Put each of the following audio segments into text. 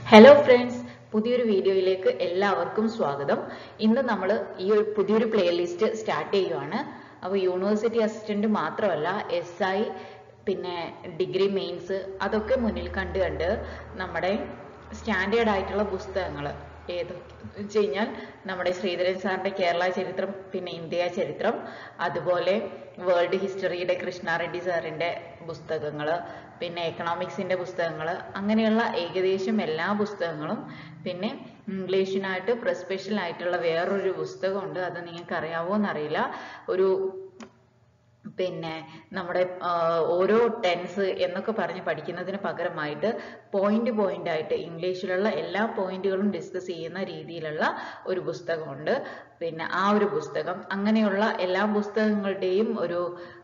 hello friends പുതിയൊരു വീഡിയോയിലേക്ക് എല്ലാവർക്കും സ്വാഗതം ഇന്ന് നമ്മൾ ഈ ഒരു പുതിയൊരു പ്ലേലിസ്റ്റ് സ്റ്റാർട്ട് ചെയ്യുവാണ് അപ്പോൾ യൂണിവേഴ്സിറ്റി അസിസ്റ്റന്റ് മാത്രമല്ല എസ് ഐ പിന്നെ ഡിഗ്രി മെയിൻസ് അതൊക്കെ മുന്നിൽ കണ്ട് കണ്ട് നമ്മുടെ സ്റ്റാൻഡേർഡ് ആയിട്ടുള്ള പുസ്തകങ്ങൾ ഏതൊക്കെ വെച്ച് കഴിഞ്ഞാൽ നമ്മുടെ ശ്രീധരൻ സാറിന്റെ കേരള ചരിത്രം പിന്നെ ഇന്ത്യ ചരിത്രം അതുപോലെ വേൾഡ് ഹിസ്റ്ററിയുടെ കൃഷ്ണാറെഡ്ഡി സാറിന്റെ പുസ്തകങ്ങൾ പിന്നെ എക്കണോമിക്സിന്റെ പുസ്തകങ്ങൾ അങ്ങനെയുള്ള ഏകദേശം എല്ലാ പുസ്തകങ്ങളും പിന്നെ ഇംഗ്ലീഷിനായിട്ട് സ്പെഷ്യൽ ആയിട്ടുള്ള വേറൊരു പുസ്തകമുണ്ട് അത് നിങ്ങൾക്ക് അറിയാവോ എന്നറിയില്ല ഒരു പിന്നെ നമ്മുടെ ആ, ഓരോ ടെൻസ് എന്നൊക്കെ പറഞ്ഞ് പഠിക്കുന്നതിന് പകരമായിട്ട് പോയിന്റ് പോയിന്റ് ആയിട്ട് ഇംഗ്ലീഷിലുള്ള എല്ലാ പോയിന്റുകളും ഡിസ്കസ് ചെയ്യുന്ന രീതിയിലുള്ള ഒരു പുസ്തകമുണ്ട് പിന്നെ ആ ഒരു പുസ്തകം അങ്ങനെയുള്ള എല്ലാ പുസ്തകങ്ങളുടെയും ഒരു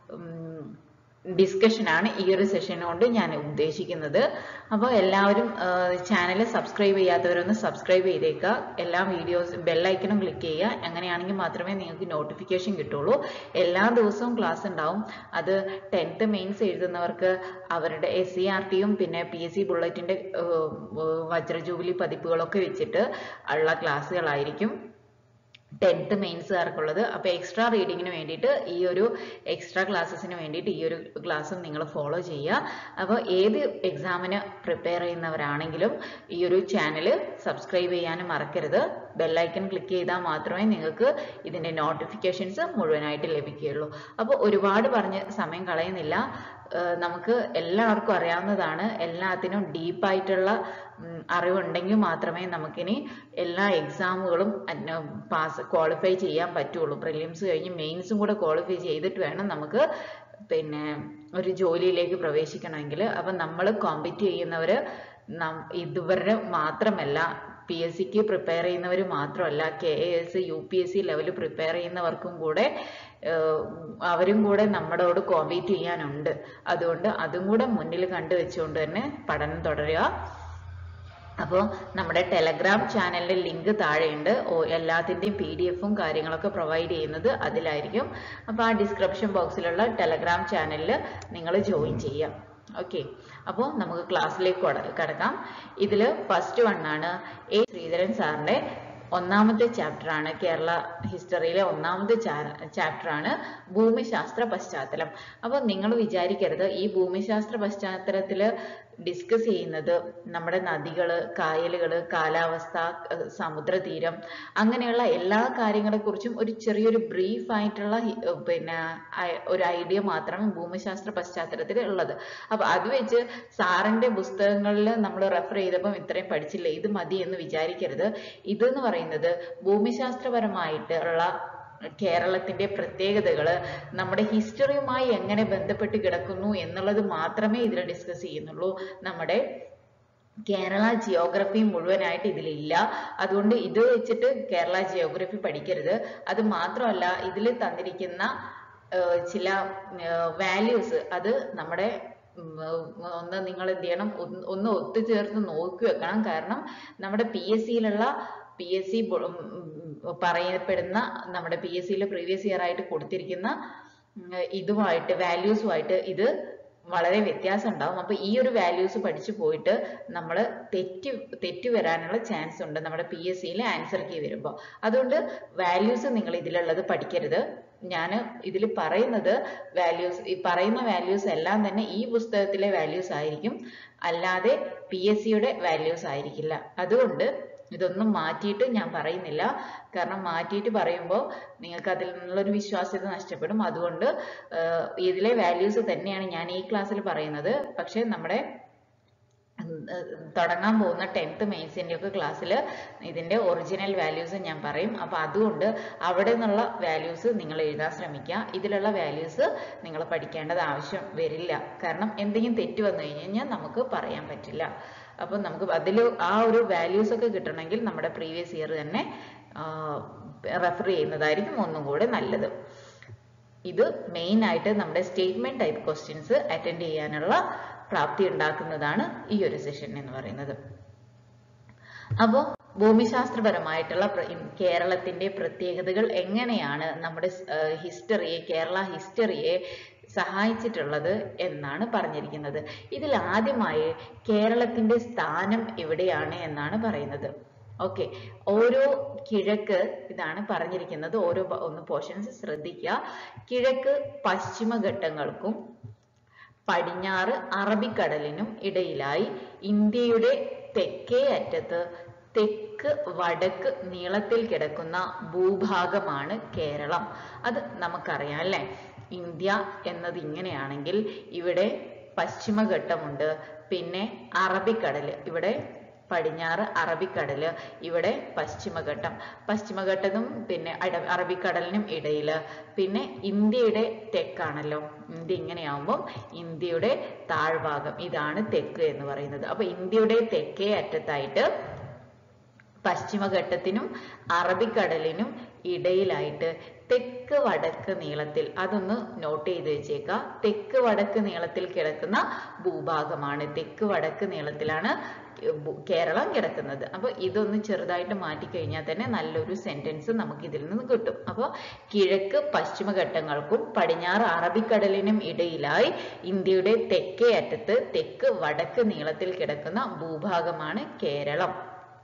ഡിസ്കഷൻ ആണ് ഈ ഒരു സെഷൻ കൊണ്ട് ഞാൻ ഉദ്ദേശിക്കുന്നത് അപ്പോൾ എല്ലാവരും ചാനൽ സബ്സ്ക്രൈബ് ചെയ്യാത്തവരൊന്ന് സബ്സ്ക്രൈബ് ചെയ്തേക്കുക എല്ലാ വീഡിയോസ് ബെല്ലൈക്കണും ക്ലിക്ക് ചെയ്യുക അങ്ങനെയാണെങ്കിൽ മാത്രമേ നിങ്ങൾക്ക് നോട്ടിഫിക്കേഷൻ കിട്ടുള്ളൂ എല്ലാ ദിവസവും ക്ലാസ് ഉണ്ടാവും അത് ടെൻത്ത് മെയിൻസ് എഴുതുന്നവർക്ക് അവരുടെ എസ് സി ആർ ടിയും പിന്നെ പി എസ് സി ബുള്ളറ്റിൻ്റെ വജ്രജൂബിലി പതിപ്പുകളൊക്കെ വെച്ചിട്ട് ഉള്ള ക്ലാസ്സുകളായിരിക്കും ടെൻത്ത് മെയിൻസുകാർക്കുള്ളത് അപ്പോൾ എക്സ്ട്രാ റീഡിങ്ങിന് വേണ്ടിയിട്ട് ഈ ഒരു എക്സ്ട്രാ ക്ലാസ്സസിന് വേണ്ടിയിട്ട് ഈ ഒരു ക്ലാസ്സും നിങ്ങൾ ഫോളോ ചെയ്യുക അപ്പോൾ ഏത് എക്സാമിന് പ്രിപ്പയർ ചെയ്യുന്നവരാണെങ്കിലും ഈ ഒരു ചാനൽ സബ്സ്ക്രൈബ് ചെയ്യാനും മറക്കരുത് ബെല്ലൈക്കൺ ക്ലിക്ക് ചെയ്താൽ മാത്രമേ നിങ്ങൾക്ക് ഇതിൻ്റെ നോട്ടിഫിക്കേഷൻസ് മുഴുവനായിട്ട് ലഭിക്കുകയുള്ളൂ അപ്പോൾ ഒരുപാട് പറഞ്ഞ് സമയം കളയുന്നില്ല ഏഹ് നമുക്ക് എല്ലാവർക്കും അറിയാവുന്നതാണ് എല്ലാത്തിനും ഡീപ്പായിട്ടുള്ള അറിവുണ്ടെങ്കിൽ മാത്രമേ നമുക്കിനി എല്ലാ എക്സാമുകളും പാസ് ക്വാളിഫൈ ചെയ്യാൻ പറ്റുള്ളൂ പ്രിലിംസ് കഴിഞ്ഞ് മെയിൻസും കൂടെ ക്വാളിഫൈ ചെയ്തിട്ട് വേണം നമുക്ക് പിന്നെ ഒരു ജോലിയിലേക്ക് പ്രവേശിക്കണമെങ്കിൽ അപ്പം നമ്മൾ കോമ്പീറ്റ് ചെയ്യുന്നവർ ഇതുവരെ മാത്രമല്ല പി എസ് സിക്ക് പ്രിപ്പയർ ചെയ്യുന്നവർ മാത്രമല്ല K A S U P S C level prepare ചെയ്യുന്നവർക്കും കൂടെ ഏഹ് അവരും കൂടെ നമ്മളോട് കോമ്പീറ്റ് ചെയ്യാനുണ്ട് അതുകൊണ്ട് അതും കൂടെ മുന്നിൽ കണ്ടു വെച്ചുകൊണ്ട് തന്നെ പഠനം തുടരുക അപ്പോൾ നമ്മുടെ ടെലഗ്രാം ചാനലിന്റെ ലിങ്ക് താഴെയുണ്ട് ഓ- എല്ലാത്തിന്റെയും പി ഡി എഫും കാര്യങ്ങളൊക്കെ പ്രൊവൈഡ് ചെയ്യുന്നത് അതിലായിരിക്കും അപ്പോൾ ആ ഡിസ്ക്രിപ്ഷൻ ബോക്സിലുള്ള ടെലഗ്രാം ചാനലിൽ നിങ്ങൾ ജോയിൻ ചെയ്യാം ഓക്കെ അപ്പോൾ നമുക്ക് ക്ലാസ്സിലേക്ക് കട- കടക്കാം ഇതിൽ ഫസ്റ്റ് വൺ ആണ് എ ശ്രീധരൻ സാറിന്റെ ഒന്നാമത്തെ ചാപ്റ്റർ ആണ് കേരള ഹിസ്റ്ററിയിലെ ഒന്നാമത്തെ ചാപ്റ്റർ ആണ് ഭൂമിശാസ്ത്ര പശ്ചാത്തലം അപ്പോൾ നിങ്ങൾ വിചാരിക്കരുത് ഈ ഭൂമിശാസ്ത്ര പശ്ചാത്തലത്തിൽ ഡിസ്കസ് ചെയ്യുന്നത് നമ്മുടെ നദികള് കായലുകള് കാലാവസ്ഥ ഏഹ് സമുദ്രതീരം അങ്ങനെയുള്ള എല്ലാ കാര്യങ്ങളെ കുറിച്ചും ഒരു ചെറിയൊരു ബ്രീഫ് ആയിട്ടുള്ള ഹി- ഏഹ് പിന്നെ ഐ- ഒരു ഐഡിയ മാത്രമേ ഭൂമിശാസ്ത്ര പശ്ചാത്തലത്തിൽ ഉള്ളത് അപ്പൊ അത് വെച്ച് സാറിന്റെ പുസ്തകങ്ങളിൽ നമ്മൾ റെഫർ ചെയ്തപ്പം ഇത്രയും പഠിച്ചില്ല ഇത് മതി എന്ന് വിചാരിക്കരുത് ഇതെന്ന് പറയുന്നത് ഭൂമിശാസ്ത്രപരമായിട്ടുള്ള കേരളത്തിന്റെ പ്രത്യേകതകള് നമ്മുടെ ഹിസ്റ്ററിയുമായി എങ്ങനെ ബന്ധപ്പെട്ട് കിടക്കുന്നു എന്നുള്ളത് മാത്രമേ ഇതിൽ ഡിസ്കസ് ചെയ്യുന്നുള്ളൂ നമ്മുടെ കേരള ജിയോഗ്രഫി മുഴുവനായിട്ട് ഇതിലില്ല അതുകൊണ്ട് ഇത് വെച്ചിട്ട് കേരള ജിയോഗ്രഫി പഠിക്കരുത് അത് മാത്രമല്ല ഇതിൽ തന്നിരിക്കുന്ന ഏഹ് ചില വാല്യൂസ് അത് നമ്മുടെ ഉം, ഏഹ് ഒന്ന് നിങ്ങൾ എന്ത് ചെയ്യണം ഒന്ന് ഒന്ന് ഒത്തുചേർത്ത് നോക്കി വെക്കണം കാരണം നമ്മുടെ പി എസ് സിയിലുള്ള പി എസ് സി പറയപ്പെടുന്ന നമ്മുടെ പി എസ് സിയിലെ പ്രീവിയസ് ഇയർ ആയിട്ട് കൊടുത്തിരിക്കുന്ന ഉം, ഇതുമായിട്ട് വാല്യൂസുമായിട്ട് ഇത് വളരെ വ്യത്യാസം ഉണ്ടാവും അപ്പൊ ഈ ഒരു വാല്യൂസ് പഠിച്ചു പോയിട്ട് നമ്മൾ തെറ്റി തെറ്റി വരാനുള്ള ചാൻസ് ഉണ്ട് നമ്മുടെ പി എസ് സിയിലെ ആൻസർ കീ വരുമ്പോൾ അതുകൊണ്ട് വാല്യൂസ് നിങ്ങൾ ഇതിലുള്ളത് പഠിക്കരുത് ഞാൻ ഇതിൽ പറയുന്നത് വാല്യൂസ് ഈ പറയുന്ന വാല്യൂസ് എല്ലാം തന്നെ ഈ പുസ്തകത്തിലെ വാല്യൂസ് ആയിരിക്കും അല്ലാതെ പി എസ് സിയുടെ വാല്യൂസ് ആയിരിക്കില്ല അതുകൊണ്ട് ഇതൊന്നും മാറ്റിയിട്ട് ഞാൻ പറയുന്നില്ല കാരണം മാറ്റിയിട്ട് പറയുമ്പോൾ നിങ്ങൾക്ക് അതിൽ നിന്നുള്ളൊരു വിശ്വാസ്യത നഷ്ടപ്പെടും അതുകൊണ്ട് ആഹ് ഇതിലെ വാല്യൂസ് തന്നെയാണ് ഞാൻ ഈ ക്ലാസ്സിൽ പറയുന്നത് പക്ഷെ നമ്മുടെ ഉം, ഏഹ് തുടങ്ങാൻ പോകുന്ന ടെൻത്ത് മെയിൻസിന്റെ ഒക്കെ ക്ലാസ്സിൽ ഇതിന്റെ ഒറിജിനൽ വാല്യൂസ് ഞാൻ പറയും അപ്പൊ അതുകൊണ്ട് അവിടെ നിന്നുള്ള വാല്യൂസ് നിങ്ങൾ എഴുതാൻ ശ്രമിക്കുക ഇതിലുള്ള വാല്യൂസ് നിങ്ങൾ പഠിക്കേണ്ടത് ആവശ്യം വരില്ല കാരണം എന്തെങ്കിലും തെറ്റ് വന്നു കഴിഞ്ഞ് കഴിഞ്ഞാൽ നമുക്ക് പറയാൻ പറ്റില്ല അപ്പൊ നമുക്ക് അതിൽ ആ ഒരു വാല്യൂസ് ഒക്കെ കിട്ടണമെങ്കിൽ നമ്മുടെ പ്രീവിയസ് ഇയർ തന്നെ റെഫർ ചെയ്യുന്നതായിരിക്കും ഒന്നും കൂടെ നല്ലത് ഇത് മെയിൻ ആയിട്ട് നമ്മുടെ സ്റ്റേറ്റ്മെന്റ് ടൈപ്പ് ക്വസ്റ്റ്യൻസ് അറ്റൻഡ് ചെയ്യാനുള്ള പ്രാപ്തി ഉണ്ടാക്കുന്നതാണ് ഈ ഒരു സെഷൻ എന്ന് പറയുന്നത് അപ്പോൾ ഭൂമിശാസ്ത്രപരമായിട്ടുള്ള പ്ര- ഇൻ- കേരളത്തിന്റെ പ്രത്യേകതകൾ എങ്ങനെയാണ് നമ്മുടെ ഹിസ്റ്ററിയെ കേരള ഹിസ്റ്ററിയെ സഹായിച്ചിട്ടുള്ളത് എന്നാണ് പറഞ്ഞിരിക്കുന്നത് ഇതിൽ ആദ്യമായി കേരളത്തിന്റെ സ്ഥാനം എവിടെയാണ് എന്നാണ് പറയുന്നത് ഓക്കെ ഓരോ കിഴക്ക് ഇതാണ് പറഞ്ഞിരിക്കുന്നത് ഓരോ പ- ഒന്ന് പോർഷൻസ് ശ്രദ്ധിക്കുക കിഴക്ക് പശ്ചിമഘട്ടങ്ങൾക്കും പടിഞ്ഞാറ് അറബിക്കടലിനും ഇടയിലായി ഇന്ത്യയുടെ തെക്കേ അറ്റത്ത് തെക്ക് വടക്ക് നീളത്തിൽ കിടക്കുന്ന ഭൂഭാഗമാണ് കേരളം അത് നമുക്കറിയാം അല്ലേ ഇന്ത്യ എന്നത് ഇങ്ങനെയാണെങ്കിൽ ഇവിടെ പശ്ചിമഘട്ടമുണ്ട് പിന്നെ അറബിക്കടല് ഇവിടെ പടിഞ്ഞാറ് അറബിക്കടല് ഇവിടെ പശ്ചിമഘട്ടം പശ്ചിമഘട്ടത്തും പിന്നെ അട- അറബിക്കടലിനും ഇടയില് പിന്നെ ഇന്ത്യയുടെ തെക്കാണല്ലോ ഇന്ത്യ ഇങ്ങനെയാവുമ്പം ഇന്ത്യയുടെ താഴ്ഭാഗം ഇതാണ് തെക്ക് എന്ന് പറയുന്നത് അപ്പൊ ഇന്ത്യയുടെ തെക്കേ അറ്റത്തായിട്ട് പശ്ചിമഘട്ടത്തിനും അറബിക്കടലിനും ഇടയിലായിട്ട് തെക്ക് വടക്ക് നീളത്തിൽ അതൊന്ന് നോട്ട് ചെയ്ത് വെച്ചേക്കുക തെക്ക് വടക്ക് നീളത്തിൽ കിടക്കുന്ന ഭൂഭാഗമാണ് തെക്ക് വടക്ക് നീളത്തിലാണ് ഭൂ- കേരളം കിടക്കുന്നത് അപ്പൊ ഇതൊന്ന് ചെറുതായിട്ട് മാറ്റിക്കഴിഞ്ഞാൽ തന്നെ നല്ലൊരു സെന്റൻസ് നമുക്ക് ഇതിൽ നിന്ന് കിട്ടും അപ്പോൾ കിഴക്ക് പശ്ചിമഘട്ടങ്ങൾക്കും പടിഞ്ഞാറ് അറബിക്കടലിനും ഇടയിലായി ഇന്ത്യയുടെ തെക്കേ അറ്റത്ത് തെക്ക് വടക്ക് നീളത്തിൽ കിടക്കുന്ന ഭൂഭാഗമാണ് കേരളം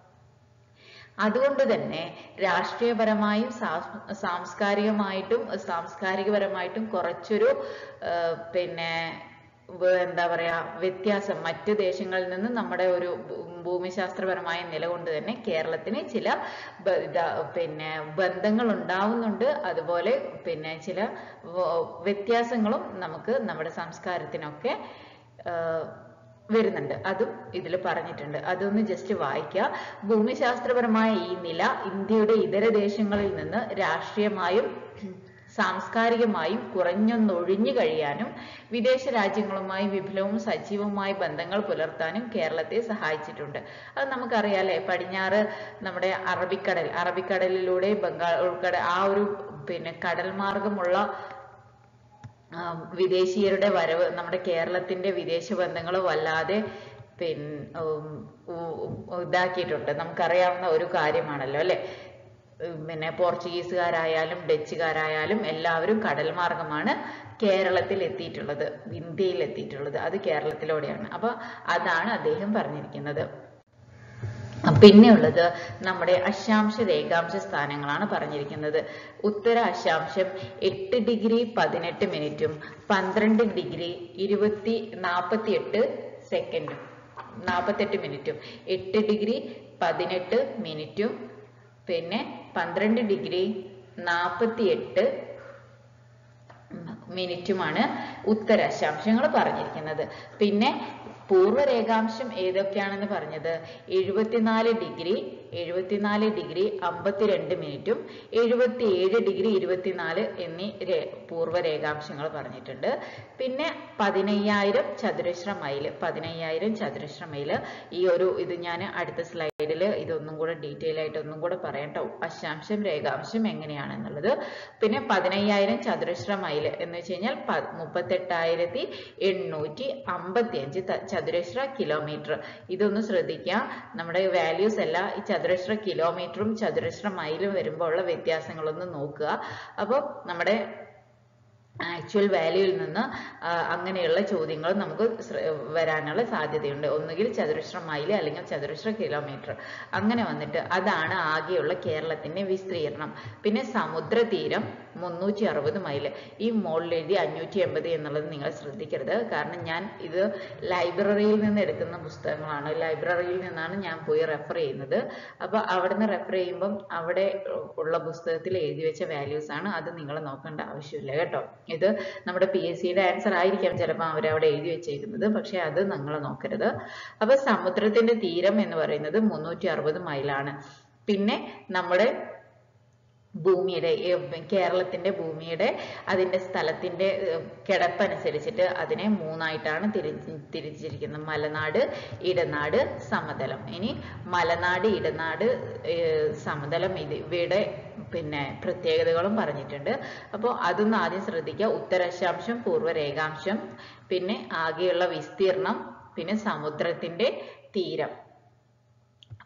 അതുകൊണ്ട് തന്നെ രാഷ്ട്രീയപരമായും സാ- സാംസ്കാരികമായിട്ടും സാംസ്കാരികപരമായിട്ടും കുറച്ചൊരു ആ, പിന്നെ വ- എന്താ പറയാ വ്യത്യാസം മറ്റു ദേശങ്ങളിൽ നിന്ന് നമ്മുടെ ഒരു ഭൂ- ഭൂമിശാസ്ത്രപരമായ നില കൊണ്ട് തന്നെ കേരളത്തിന് ചില ബ- ഇതാ- പിന്നെ ബന്ധങ്ങൾ ഉണ്ടാവുന്നുണ്ട് അതുപോലെ പിന്നെ ചില വ- വ്യത്യാസങ്ങളും നമുക്ക് നമ്മുടെ സംസ്കാരത്തിനൊക്കെ ആ, വരുന്നുണ്ട് അതും ഇതിൽ പറഞ്ഞിട്ടുണ്ട് അതൊന്ന് ജസ്റ്റ് വായിക്കുക ഭൂമിശാസ്ത്രപരമായ ഈ നില ഇന്ത്യയുടെ ഇതര ദേശങ്ങളിൽ നിന്ന് രാഷ്ട്രീയമായും സാംസ്കാരികമായും കുറഞ്ഞൊന്നൊഴിഞ്ഞു കഴിയാനും വിദേശ രാജ്യങ്ങളുമായി വിപുലവും സജീവവുമായ ബന്ധങ്ങൾ പുലർത്താനും കേരളത്തെ സഹായിച്ചിട്ടുണ്ട് അത് നമുക്കറിയാലേ പടിഞ്ഞാറ് നമ്മുടെ അറബിക്കടൽ അറബിക്കടലിലൂടെ ബംഗാൾ ഉൾക്കടൽ ആ ഒരു പിന്നെ കടൽ മാർഗമുള്ള ആ, വിദേശീയരുടെ വരവ് നമ്മുടെ കേരളത്തിന്റെ വിദേശ ബന്ധങ്ങൾ വല്ലാതെ പിൻ ഉം, ഉം, ഇതാക്കിയിട്ടുണ്ട് നമുക്കറിയാവുന്ന ഒരു കാര്യമാണല്ലോ അല്ലെ ഉം, പിന്നെ പോർച്ചുഗീസുകാരായാലും ഡച്ചുകാരായാലും എല്ലാവരും കടൽ മാർഗമാണ് കേരളത്തിൽ എത്തിയിട്ടുള്ളത് ഇന്ത്യയിൽ എത്തിയിട്ടുള്ളത് അത് കേരളത്തിലൂടെയാണ് അപ്പൊ അതാണ് അദ്ദേഹം പറഞ്ഞിരിക്കുന്നത് പിന്നെയുള്ളത് നമ്മുടെ അക്ഷാംശ രേഖാംശ സ്ഥാനങ്ങളാണ് പറഞ്ഞിരിക്കുന്നത് ഉത്തര അക്ഷാംശം എട്ട് ഡിഗ്രി പതിനെട്ട് മിനിറ്റും പന്ത്രണ്ട് ഡിഗ്രി ഇരുപത്തി നാൽപ്പത്തി എട്ട് സെക്കൻഡും നാൽപ്പത്തെട്ട് മിനിറ്റും എട്ട് ഡിഗ്രി പതിനെട്ട് മിനിറ്റും പിന്നെ പന്ത്രണ്ട് ഡിഗ്രി നാൽപ്പത്തി എട്ട് മിനിറ്റുമാണ് ഉത്തര അക്ഷാംശങ്ങൾ പറഞ്ഞിരിക്കുന്നത് പിന്നെ പൂർവ്വരേഖാംശം ഏതൊക്കെയാണെന്ന് പറഞ്ഞത് എഴുപത്തിനാല് ഡിഗ്രി എഴുപത്തിനാല് ഡിഗ്രി അമ്പത്തിരണ്ട് മിനിറ്റും എഴുപത്തിയേഴ് ഡിഗ്രി ഇരുപത്തിനാല് എന്നീ രേ- പൂർവ്വരേഖാംശങ്ങൾ പറഞ്ഞിട്ടുണ്ട് പിന്നെ പതിനയ്യായിരം ചതുരശ്ര മൈല് പതിനയ്യായിരം ചതുരശ്ര മൈല് ഈ ഒരു ഇത് ഞാൻ അടുത്ത സ്ലൈഡിൽ ഇതൊന്നും കൂടെ ഡീറ്റെയിൽ ആയിട്ട് ഒന്നും കൂടെ പറയാം ട്ടോ അക്ഷാംശം രേഖാംശം എങ്ങനെയാണെന്നുള്ളത് പിന്നെ പതിനയ്യായിരം ചതുരശ്ര മൈല് എന്ന് വെച്ച് കഴിഞ്ഞാൽ പ- മുപ്പത്തെട്ടായിരത്തി എണ്ണൂറ്റി അമ്പത്തി അഞ്ച് ത- ചതുരശ്ര കിലോമീറ്റർ ഇതൊന്ന് ശ്രദ്ധിക്കുക നമ്മുടെ വാല്യൂസ് എല്ലാം ഈ ചതുരശ്ര കിലോമീറ്ററും ചതുരശ്ര മൈലും വരുമ്പോൾ ഉള്ള വ്യത്യാസങ്ങളൊന്ന് നോക്കുക അപ്പോൾ നമ്മുടെ ആക്ച്വൽ വാല്യൂയിൽ നിന്ന് ആ, അങ്ങനെയുള്ള ചോദ്യങ്ങൾ നമുക്ക് ശ്ര- വരാനുള്ള സാധ്യതയുണ്ട് ഒന്നുകിൽ ചതുരശ്ര മൈൽ അല്ലെങ്കിൽ ചതുരശ്ര കിലോമീറ്റർ അങ്ങനെ വന്നിട്ട് അതാണ് ആകെയുള്ള കേരളത്തിന്റെ വിസ്തീർണം പിന്നെ സമുദ്രതീരം മുന്നൂറ്റി അറുപത് മൈല് ഈ മുകളിൽ എഴുതി അഞ്ഞൂറ്റി എൺപത് എന്നുള്ളത് നിങ്ങൾ ശ്രദ്ധിക്കരുത് കാരണം ഞാൻ ഇത് ലൈബ്രറിയിൽ നിന്ന് എടുക്കുന്ന പുസ്തകങ്ങളാണ് ലൈബ്രറിയിൽ നിന്നാണ് ഞാൻ പോയി റെഫർ ചെയ്യുന്നത് അപ്പൊ അവിടുന്ന് റെഫർ ചെയ്യുമ്പം അവിടെ ഉള്ള പുസ്തകത്തിൽ എഴുതി വെച്ച വാല്യൂസ് ആണ് അത് നിങ്ങൾ നോക്കേണ്ട ആവശ്യമില്ല കേട്ടോ ഇത് നമ്മുടെ പി എസ് സിയുടെ ആൻസർ ആയിരിക്കാം ചിലപ്പോൾ അവരവിടെ എഴുതി വെച്ചേക്കുന്നത് പക്ഷെ അത് നിങ്ങൾ നോക്കരുത് അപ്പൊ സമുദ്രത്തിന്റെ തീരം എന്ന് പറയുന്നത് മുന്നൂറ്റി അറുപത് മൈലാണ് പിന്നെ നമ്മുടെ ഭൂമിയുടെ ഏ, കേരളത്തിന്റെ ഭൂമിയുടെ അതിന്റെ സ്ഥലത്തിന്റെ ഏർ, കിടപ്പനുസരിച്ചിട്ട് അതിനെ മൂന്നായിട്ടാണ് തിരിച്ച് തിരിച്ചിരിക്കുന്നത് മലനാട് ഇടനാട് സമതലം ഇനി മലനാട് ഇടനാട് ഏർ, സമതലം ഇത് ഇവയുടെ പിന്നെ പ്രത്യേകതകളും പറഞ്ഞിട്ടുണ്ട് അപ്പോൾ അതൊന്ന് ആദ്യം ശ്രദ്ധിക്കുക ഉത്തരശാംശം പൂർവ്വരേഖാംശം പിന്നെ ആകെയുള്ള വിസ്തീർണം പിന്നെ സമുദ്രത്തിന്റെ തീരം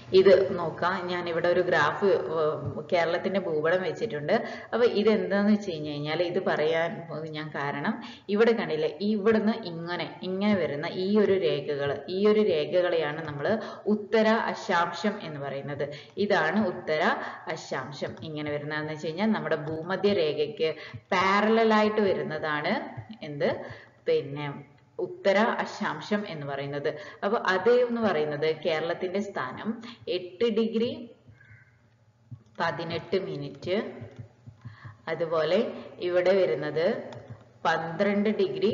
ഇത് നോക്കാം ഞാൻ ഇവിടെ ഒരു ഗ്രാഫ് കേരളത്തിന്റെ ഭൂപടം വെച്ചിട്ടുണ്ട് അപ്പൊ ഇത് എന്താന്ന് വെച്ച് കഴിഞ്ഞു കഴിഞ്ഞാൽ ഇത് പറയാൻ ഞാൻ കാരണം ഇവിടെ കണ്ടില്ലേ ഈ ഇവിടുന്ന് ഇങ്ങനെ ഇങ്ങനെ വരുന്ന ഈ ഒരു രേഖകൾ ഈ ഒരു രേഖകളെയാണ് നമ്മൾ ഉത്തര അക്ഷാംശം എന്ന് പറയുന്നത് ഇതാണ് ഉത്തര അക്ഷാംശം ഇങ്ങനെ വരുന്നതെന്ന് വെച്ച് കഴിഞ്ഞാൽ നമ്മുടെ ഭൂമധ്യ രേഖയ്ക്ക് പാരലൽ ആയിട്ട് വരുന്നതാണ് എന്ത് പിന്നെ ഉത്തര അക്ഷാംശം എന്ന് പറയുന്നത് അപ്പൊ അത് എന്ന് പറയുന്നത് കേരളത്തിന്റെ സ്ഥാനം എട്ട് ഡിഗ്രി പതിനെട്ട് മിനിറ്റ് അതുപോലെ ഇവിടെ വരുന്നത് പന്ത്രണ്ട് ഡിഗ്രി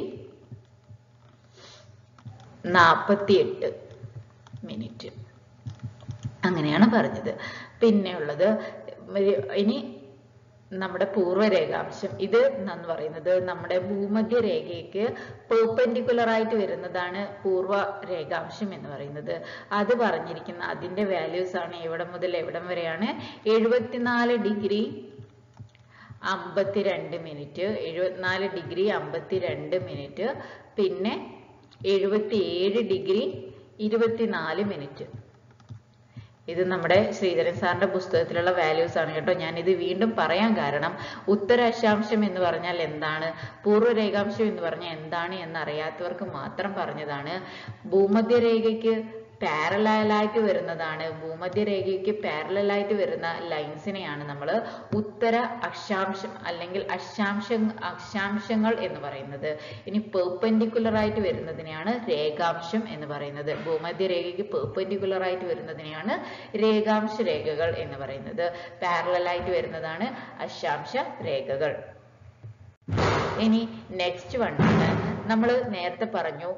നാൽപ്പത്തിയെട്ട് മിനിറ്റ് അങ്ങനെയാണ് പറഞ്ഞത് പിന്നെ ഉള്ളത് ഇനി നമ്മുടെ പൂർവ്വരേഖാംശം ഇത് എന്ന് പറയുന്നത് നമ്മുടെ ഭൂമധ്യ രേഖയ്ക്ക് പെർപെൻഡിക്കുലർ ആയിട്ട് വരുന്നതാണ് പൂർവ്വ രേഖാംശം എന്ന് പറയുന്നത് അത് പറഞ്ഞിരിക്കുന്ന അതിന്റെ വാല്യൂസ് ആണ് എവിടെ മുതൽ എവിടം വരെയാണ് എഴുപത്തിനാല് ഡിഗ്രി അമ്പത്തിരണ്ട് മിനിറ്റ് എഴുപത്തിനാല് ഡിഗ്രി അമ്പത്തിരണ്ട് മിനിറ്റ് പിന്നെ എഴുപത്തിയേഴ് ഡിഗ്രി ഇരുപത്തിനാല് മിനിറ്റ് ഇത് നമ്മുടെ ശ്രീധരൻ സാറിന്റെ പുസ്തകത്തിലുള്ള വാല്യൂസ് ആണ് കേട്ടോ ഞാൻ ഇത് വീണ്ടും പറയാൻ കാരണം ഉത്തരാശാംശം എന്ന് പറഞ്ഞാൽ എന്താണ് പൂർവ്വരേഖാംശം എന്ന് പറഞ്ഞാൽ എന്താണ് എന്ന് അറിയാത്തവർക്ക് മാത്രം പറഞ്ഞതാണ് ഭൂമധ്യരേഖയ്ക്ക് പാരലായിട്ട് വരുന്നതാണ് ഭൂമധ്യരേഖയ്ക്ക് പാരലായിട്ട് വരുന്ന ലൈൻസിനെയാണ് നമ്മൾ ഉത്തര അക്ഷാംശം അല്ലെങ്കിൽ അക്ഷാംശ അക്ഷാംശങ്ങൾ എന്ന് പറയുന്നത് ഇനി പെർപെൻഡിക്കുലർ ആയിട്ട് വരുന്നതിനെയാണ് രേഖാംശം എന്ന് പറയുന്നത് ഭൂമധ്യരേഖയ്ക്ക് പെർപെൻഡിക്കുലർ ആയിട്ട് വരുന്നതിനെയാണ് രേഖാംശ രേഖകൾ എന്ന് പറയുന്നത് പാരലായിട്ട് വരുന്നതാണ് അക്ഷാംശ രേഖകൾ ഇനി നെക്സ്റ്റ് വൺ ആണ് നമ്മൾ നേരത്തെ പറഞ്ഞു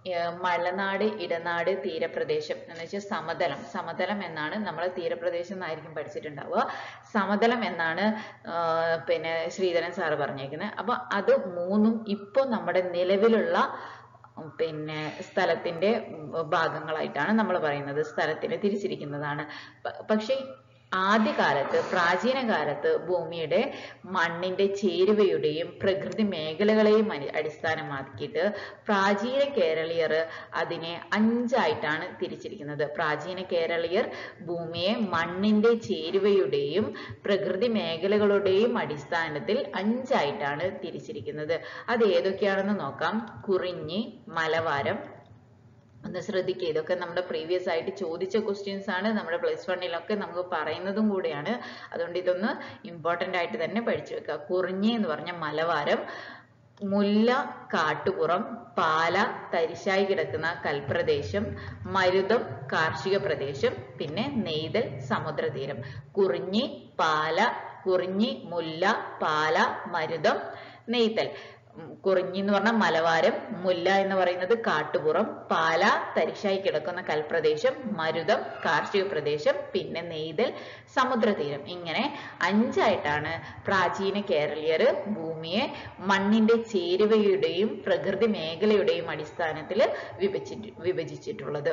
മലനാട് ഇടനാട് തീരപ്രദേശം എന്ന് വെച്ചാൽ സമതലം സമതലം എന്നാണ് നമ്മൾ തീരപ്രദേശം എന്നായിരിക്കും പഠിച്ചിട്ടുണ്ടാവുക സമതലം എന്നാണ് പിന്നെ ശ്രീധരൻ സാറ് പറഞ്ഞേക്കുന്നത് അപ്പൊ അത് മൂന്നും ഇപ്പൊ നമ്മുടെ നിലവിലുള്ള പിന്നെ സ്ഥലത്തിന്റെ ഭാഗങ്ങളായിട്ടാണ് നമ്മൾ പറയുന്നത് സ്ഥലത്തിനെ തിരിച്ചിരിക്കുന്നതാണ് പക്ഷെ ആദ്യകാലത്ത് പ്രാചീന കാലത്ത് ഭൂമിയുടെ മണ്ണിന്റെ ചേരുവയുടെയും പ്രകൃതി മേഖലകളെയും അടിസ്ഥാനമാക്കിയിട്ട് പ്രാചീന കേരളീയർ അതിനെ അഞ്ചായിട്ടാണ് തിരിച്ചിരിക്കുന്നത് പ്രാചീന കേരളീയർ ഭൂമിയെ മണ്ണിന്റെ ചേരുവയുടെയും പ്രകൃതി മേഖലകളുടെയും അടിസ്ഥാനത്തിൽ അഞ്ചായിട്ടാണ് തിരിച്ചിരിക്കുന്നത് അത് ഏതൊക്കെയാണെന്ന് നോക്കാം കുറിഞ്ഞി മലവാരം ഒന്ന് ശ്രദ്ധിക്കുക ഇതൊക്കെ നമ്മുടെ പ്രീവിയസ് ആയിട്ട് ചോദിച്ച ക്വസ്റ്റ്യൻസ് ആണ് നമ്മുടെ പ്ലസ് വണ്ണിലൊക്കെ നമുക്ക് പറയുന്നതും കൂടെയാണ് അതുകൊണ്ട് ഇതൊന്ന് ഇമ്പോർട്ടന്റ് ആയിട്ട് തന്നെ പഠിച്ചു വെക്കുക കുറിഞ്ഞി എന്ന് പറഞ്ഞ മലവാരം മുല്ല കാട്ടുപുറം പാല തരിശായി കിടക്കുന്ന കൽപ്രദേശം മരുതം കാർഷിക പ്രദേശം പിന്നെ നെയ്തൽ സമുദ്രതീരം കുറിഞ്ഞി പാല കുറിഞ്ഞി മുല്ല പാല മരുതം നെയ്തൽ കുറിഞ്ഞി എന്ന് പറഞ്ഞാൽ മലവാരം മുല്ല എന്ന് പറയുന്നത് കാട്ടുപുറം പാല തരിശായി കിടക്കുന്ന കൽപ്രദേശം മരുതം കാർഷിക പ്രദേശം പിന്നെ നെയ്തൽ സമുദ്രതീരം ഇങ്ങനെ അഞ്ചായിട്ടാണ് പ്രാചീന കേരളീയർ ഭൂമിയെ മണ്ണിന്റെ ചേരുവയുടെയും പ്രകൃതി മേഖലയുടെയും അടിസ്ഥാനത്തിൽ വിഭജിച്ചിട്ട് വിഭജിച്ചിട്ടുള്ളത്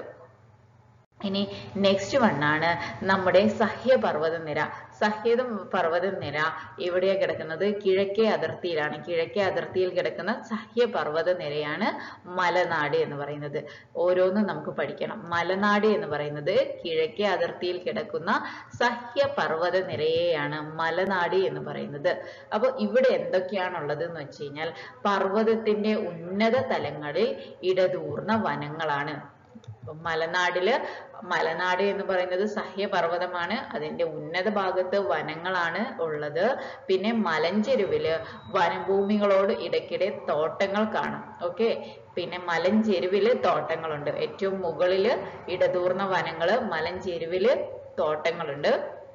ഇനി നെക്സ്റ്റ് വണ്ണാണ് നമ്മുടെ സഹ്യപർവ്വത നിര സഹ്യത പർവ്വത നിര എവിടെയാ കിടക്കുന്നത് കിഴക്കേ അതിർത്തിയിലാണ് കിഴക്കേ അതിർത്തിയിൽ കിടക്കുന്ന സഹ്യപർവ്വത നിരയാണ് മലനാട് എന്ന് പറയുന്നത് ഓരോന്നും നമുക്ക് പഠിക്കണം മലനാട് എന്ന് പറയുന്നത് കിഴക്കേ അതിർത്തിയിൽ കിടക്കുന്ന സഹ്യപർവ്വത നിരയെയാണ് മലനാട് എന്ന് പറയുന്നത് അപ്പോൾ ഇവിടെ എന്തൊക്കെയാണുള്ളത് എന്ന് വെച്ച് കഴിഞ്ഞാൽ പർവ്വതത്തിന്റെ ഉന്നത തലങ്ങളിൽ ഇടതൂർന്ന വനങ്ങളാണ് മലനാടില് മലനാട് എന്ന് പറയുന്നത് സഹ്യപർവ്വതമാണ് അതിന്റെ ഉന്നത ഭാഗത്ത് വനങ്ങളാണ് ഉള്ളത് പിന്നെ മലഞ്ചെരുവില് വനഭൂമികളോട് ഇടയ്ക്കിടെ തോട്ടങ്ങൾ കാണാം ഓക്കെ പിന്നെ മലഞ്ചെരുവില് തോട്ടങ്ങളുണ്ട് ഏറ്റവും മുകളില് ഇടതൂർന്ന വനങ്ങള് മലഞ്ചെരുവില് തോട്ടങ്ങളുണ്ട്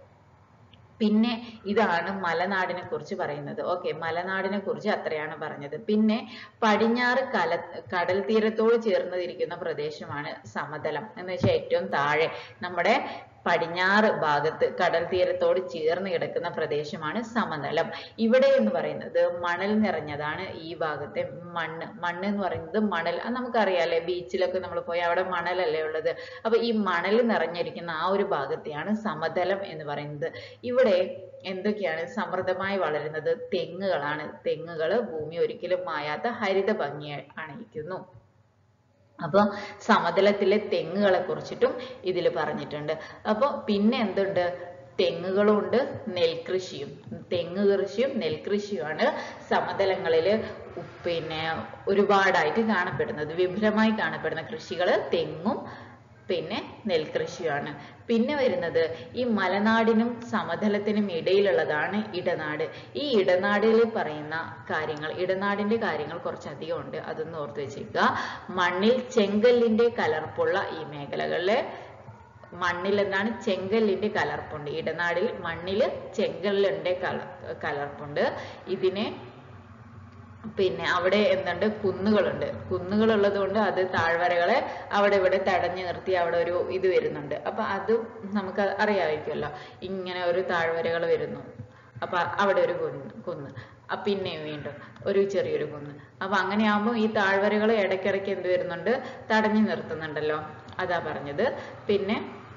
പിന്നെ ഇതാണ് മലനാടിനെ കുറിച്ച് പറയുന്നത് ഓക്കെ മലനാടിനെ കുറിച്ച് അത്രയാണ് പറഞ്ഞത് പിന്നെ പടിഞ്ഞാറ് കല കടൽ തീരത്തോട് ചേർന്നിരിക്കുന്ന പ്രദേശമാണ് സമതലം എന്ന് വെച്ചാൽ ഏറ്റവും താഴെ നമ്മുടെ പടിഞ്ഞാറ് ഭാഗത്ത് കടൽ തീരത്തോട് ചേർന്ന് കിടക്കുന്ന പ്രദേശമാണ് സമതലം ഇവിടെ എന്ന് പറയുന്നത് മണൽ നിറഞ്ഞതാണ് ഈ ഭാഗത്തെ മണ്ണ് മണ്ണ് എന്ന് പറയുന്നത് മണൽ അത് നമുക്കറിയാലേ ബീച്ചിലൊക്കെ നമ്മൾ പോയി അവിടെ മണലല്ലേ ഉള്ളത് അപ്പൊ ഈ മണൽ നിറഞ്ഞിരിക്കുന്ന ആ ഒരു ഭാഗത്തെയാണ് സമതലം എന്ന് പറയുന്നത് ഇവിടെ എന്തൊക്കെയാണ് സമൃദ്ധമായി വളരുന്നത് തെങ്ങുകളാണ് തെങ്ങുകൾ ഭൂമി ഒരിക്കലും മായാത്ത ഹരിത ഭംഗി അണിയിക്കുന്നു അപ്പോൾ സമതലത്തിലെ തെങ്ങുകളെ കുറിച്ചിട്ടും ഇതിൽ പറഞ്ഞിട്ടുണ്ട് അപ്പോൾ പിന്നെ എന്തുണ്ട് തെങ്ങുകളും ഉണ്ട് നെൽകൃഷിയും തെങ്ങ് കൃഷിയും നെൽകൃഷിയുമാണ് സമതലങ്ങളിൽ പിന്നെ ഒരുപാടായിട്ട് കാണപ്പെടുന്നത് വിപുലമായി കാണപ്പെടുന്ന കൃഷികൾ തെങ്ങും പിന്നെ നെൽകൃഷിയാണ് പിന്നെ വരുന്നത് ഈ മലനാടിനും സമതലത്തിനും ഇടയിലുള്ളതാണ് ഇടനാട് ഈ ഇടനാടിൽ പറയുന്ന കാര്യങ്ങൾ ഇടനാടിന്റെ കാര്യങ്ങൾ കുറച്ചധികം ഉണ്ട് അതൊന്ന് ഓർത്ത് വെച്ചേക്കുക മണ്ണിൽ ചെങ്കല്ലിന്റെ കലർപ്പുള്ള ഈ മേഖലകളിലെ മണ്ണിൽ എന്താണ് ചെങ്കല്ലിന്റെ കലർപ്പുണ്ട് ഇടനാടിൽ മണ്ണിൽ ചെങ്കല്ലിന്റെ കല കലർപ്പുണ്ട് ഇതിനെ പിന്നെ അവിടെ എന്തുണ്ട് കുന്നുകളുണ്ട് കുന്നുകൾ ഉള്ളത് കൊണ്ട് അത് താഴ്വരകളെ അവിടെ ഇവിടെ തടഞ്ഞു നിർത്തി അവിടെ ഒരു ഇത് വരുന്നുണ്ട് അപ്പൊ അതും നമുക്ക് അറിയാമായിരിക്കുമല്ലോ ഇങ്ങനെ ഒരു താഴ്വരകൾ വരുന്നു അപ്പൊ അവിടെ ഒരു കുന്ന് കുന്ന് ആ പിന്നെയും വീണ്ടും ഒരു ചെറിയൊരു കുന്ന് അപ്പൊ അങ്ങനെയാകുമ്പോൾ ഈ താഴ്വരകൾ ഇടയ്ക്കിടയ്ക്ക് എന്ത് വരുന്നുണ്ട് തടഞ്ഞു നിർത്തുന്നുണ്ടല്ലോ അതാ പറഞ്ഞത് പിന്നെ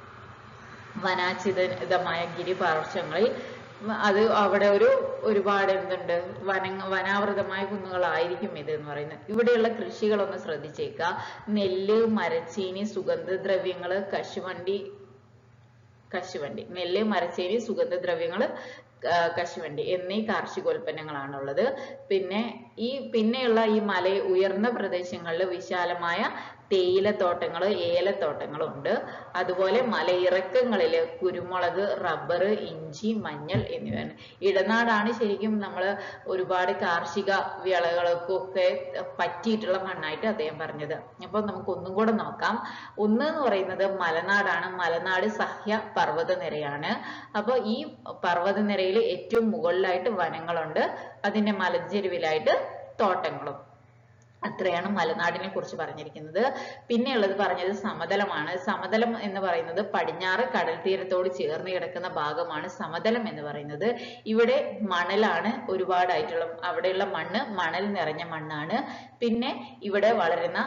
വനാച്ഛിതമായ ഗിരിപാർശ്വങ്ങളിൽ അത് അവിടെ ഒരു ഒരുപാട് എന്തുണ്ട് വന വനാവൃതമായ കുന്നുകളായിരിക്കും ഇത് എന്ന് പറയുന്നത് ഇവിടെയുള്ള കൃഷികളൊന്ന് ശ്രദ്ധിച്ചേക്കുക നെല്ല് മരച്ചീനി സുഗന്ധദ്രവ്യങ്ങള് കശുവണ്ടി കശുവണ്ടി നെല്ല് മരച്ചീനി സുഗന്ധദ്രവ്യങ്ങള് ആ, കശുവണ്ടി എന്നീ കാർഷികോൽപ്പന്നങ്ങളാണുള്ളത് പിന്നെ ഈ പിന്നെയുള്ള ഈ മല ഉയർന്ന പ്രദേശങ്ങളിൽ വിശാലമായ തേയിലത്തോട്ടങ്ങൾ ഏലത്തോട്ടങ്ങളും ഉണ്ട് അതുപോലെ മലയിറക്കങ്ങളിൽ കുരുമുളക് റബ്ബർ ഇഞ്ചി മഞ്ഞൾ എന്നിവയാണ് ഇടനാടാണ് ശരിക്കും നമ്മൾ ഒരുപാട് കാർഷിക വിളകൾക്കൊക്കെ പറ്റിയിട്ടുള്ള മണ്ണായിട്ട് അദ്ദേഹം പറഞ്ഞത് അപ്പോൾ നമുക്ക് ഒന്നും കൂടെ നോക്കാം ഒന്ന് എന്ന് പറയുന്നത് മലനാടാണ് മലനാട് സഹ്യ പർവ്വത നിരയാണ് അപ്പോൾ ഈ പർവ്വത നിരയിൽ ഏറ്റവും മുകളിലായിട്ട് വനങ്ങളുണ്ട് അതിന്റെ മലഞ്ചെരുവിലായിട്ട് തോട്ടങ്ങളും അത്രയാണ് മലനാടിനെ കുറിച്ച് പറഞ്ഞിരിക്കുന്നത് പിന്നെയുള്ളത് പറഞ്ഞത് സമതലമാണ് സമതലം എന്ന് പറയുന്നത് പടിഞ്ഞാറ് കടൽ തീരത്തോട് ചേർന്ന് കിടക്കുന്ന ഭാഗമാണ് സമതലം എന്ന് പറയുന്നത് ഇവിടെ മണലാണ് ഒരുപാടായിട്ടുള്ള അവിടെയുള്ള മണ്ണ് മണൽ നിറഞ്ഞ മണ്ണാണ് പിന്നെ ഇവിടെ വളരുന്ന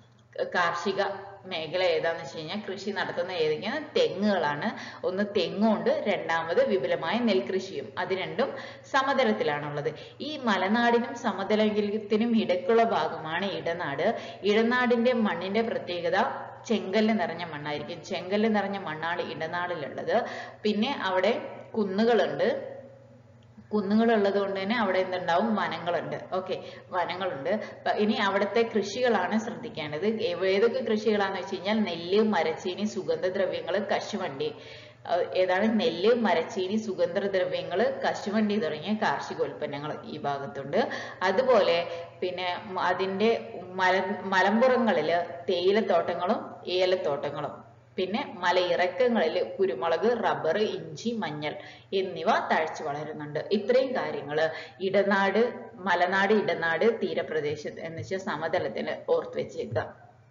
കാർഷിക മേഖല ഏതാന്ന് വെച്ച് കഴിഞ്ഞാൽ കൃഷി നടത്തുന്ന ഏതൊക്കെയാണ് തെങ്ങുകളാണ് ഒന്ന് തെങ്ങുണ്ട് രണ്ടാമത് വിപുലമായ നെൽകൃഷിയും അത് രണ്ടും സമതലത്തിലാണുള്ളത് ഈ മലനാടിനും സമതലത്തിനും ഇടയ്ക്കുള്ള ഭാഗമാണ് ഇടനാട് ഇടനാടിന്റെ മണ്ണിന്റെ പ്രത്യേകത ചെങ്കല്ല് നിറഞ്ഞ മണ്ണായിരിക്കും ചെങ്കല്ല് നിറഞ്ഞ മണ്ണാണ് ഇടനാടിലുള്ളത് പിന്നെ അവിടെ കുന്നുകളുണ്ട് കുന്നുകളുള്ളത് കൊണ്ട് തന്നെ അവിടെ എന്തുണ്ടാവും വനങ്ങളുണ്ട് ഓക്കെ വനങ്ങളുണ്ട് അപ്പൊ ഇനി അവിടുത്തെ കൃഷികളാണ് ശ്രദ്ധിക്കേണ്ടത് ഏ- ഏതൊക്കെ കൃഷികളാന്ന് വെച്ച് കഴിഞ്ഞാൽ നെല്ല് മരച്ചീനി സുഗന്ധദ്രവ്യങ്ങള് കശുവണ്ടി അഹ് ഏതാണ് നെല്ല് മരച്ചീനി സുഗന്ധദ്രവ്യങ്ങള് കശുവണ്ടി തുടങ്ങിയ കാർഷികോൽപ്പന്നങ്ങൾ ഈ ഭാഗത്തുണ്ട് അതുപോലെ പിന്നെ മ- അതിന്റെ മല മലമ്പുറങ്ങളില് തേയിലത്തോട്ടങ്ങളും ഏലത്തോട്ടങ്ങളും പിന്നെ മലയിറക്കങ്ങളിൽ കുരുമുളക് റബ്ബർ ഇഞ്ചി മഞ്ഞൾ എന്നിവ തഴച്ചു വളരുന്നുണ്ട് ഇത്രയും കാര്യങ്ങൾ ഇടനാട് മലനാട് ഇടനാട് തീരപ്രദേശത്ത് എന്ന് വെച്ചാൽ സമതലത്തിന് ഓർത്ത് വെച്ചേക്കുക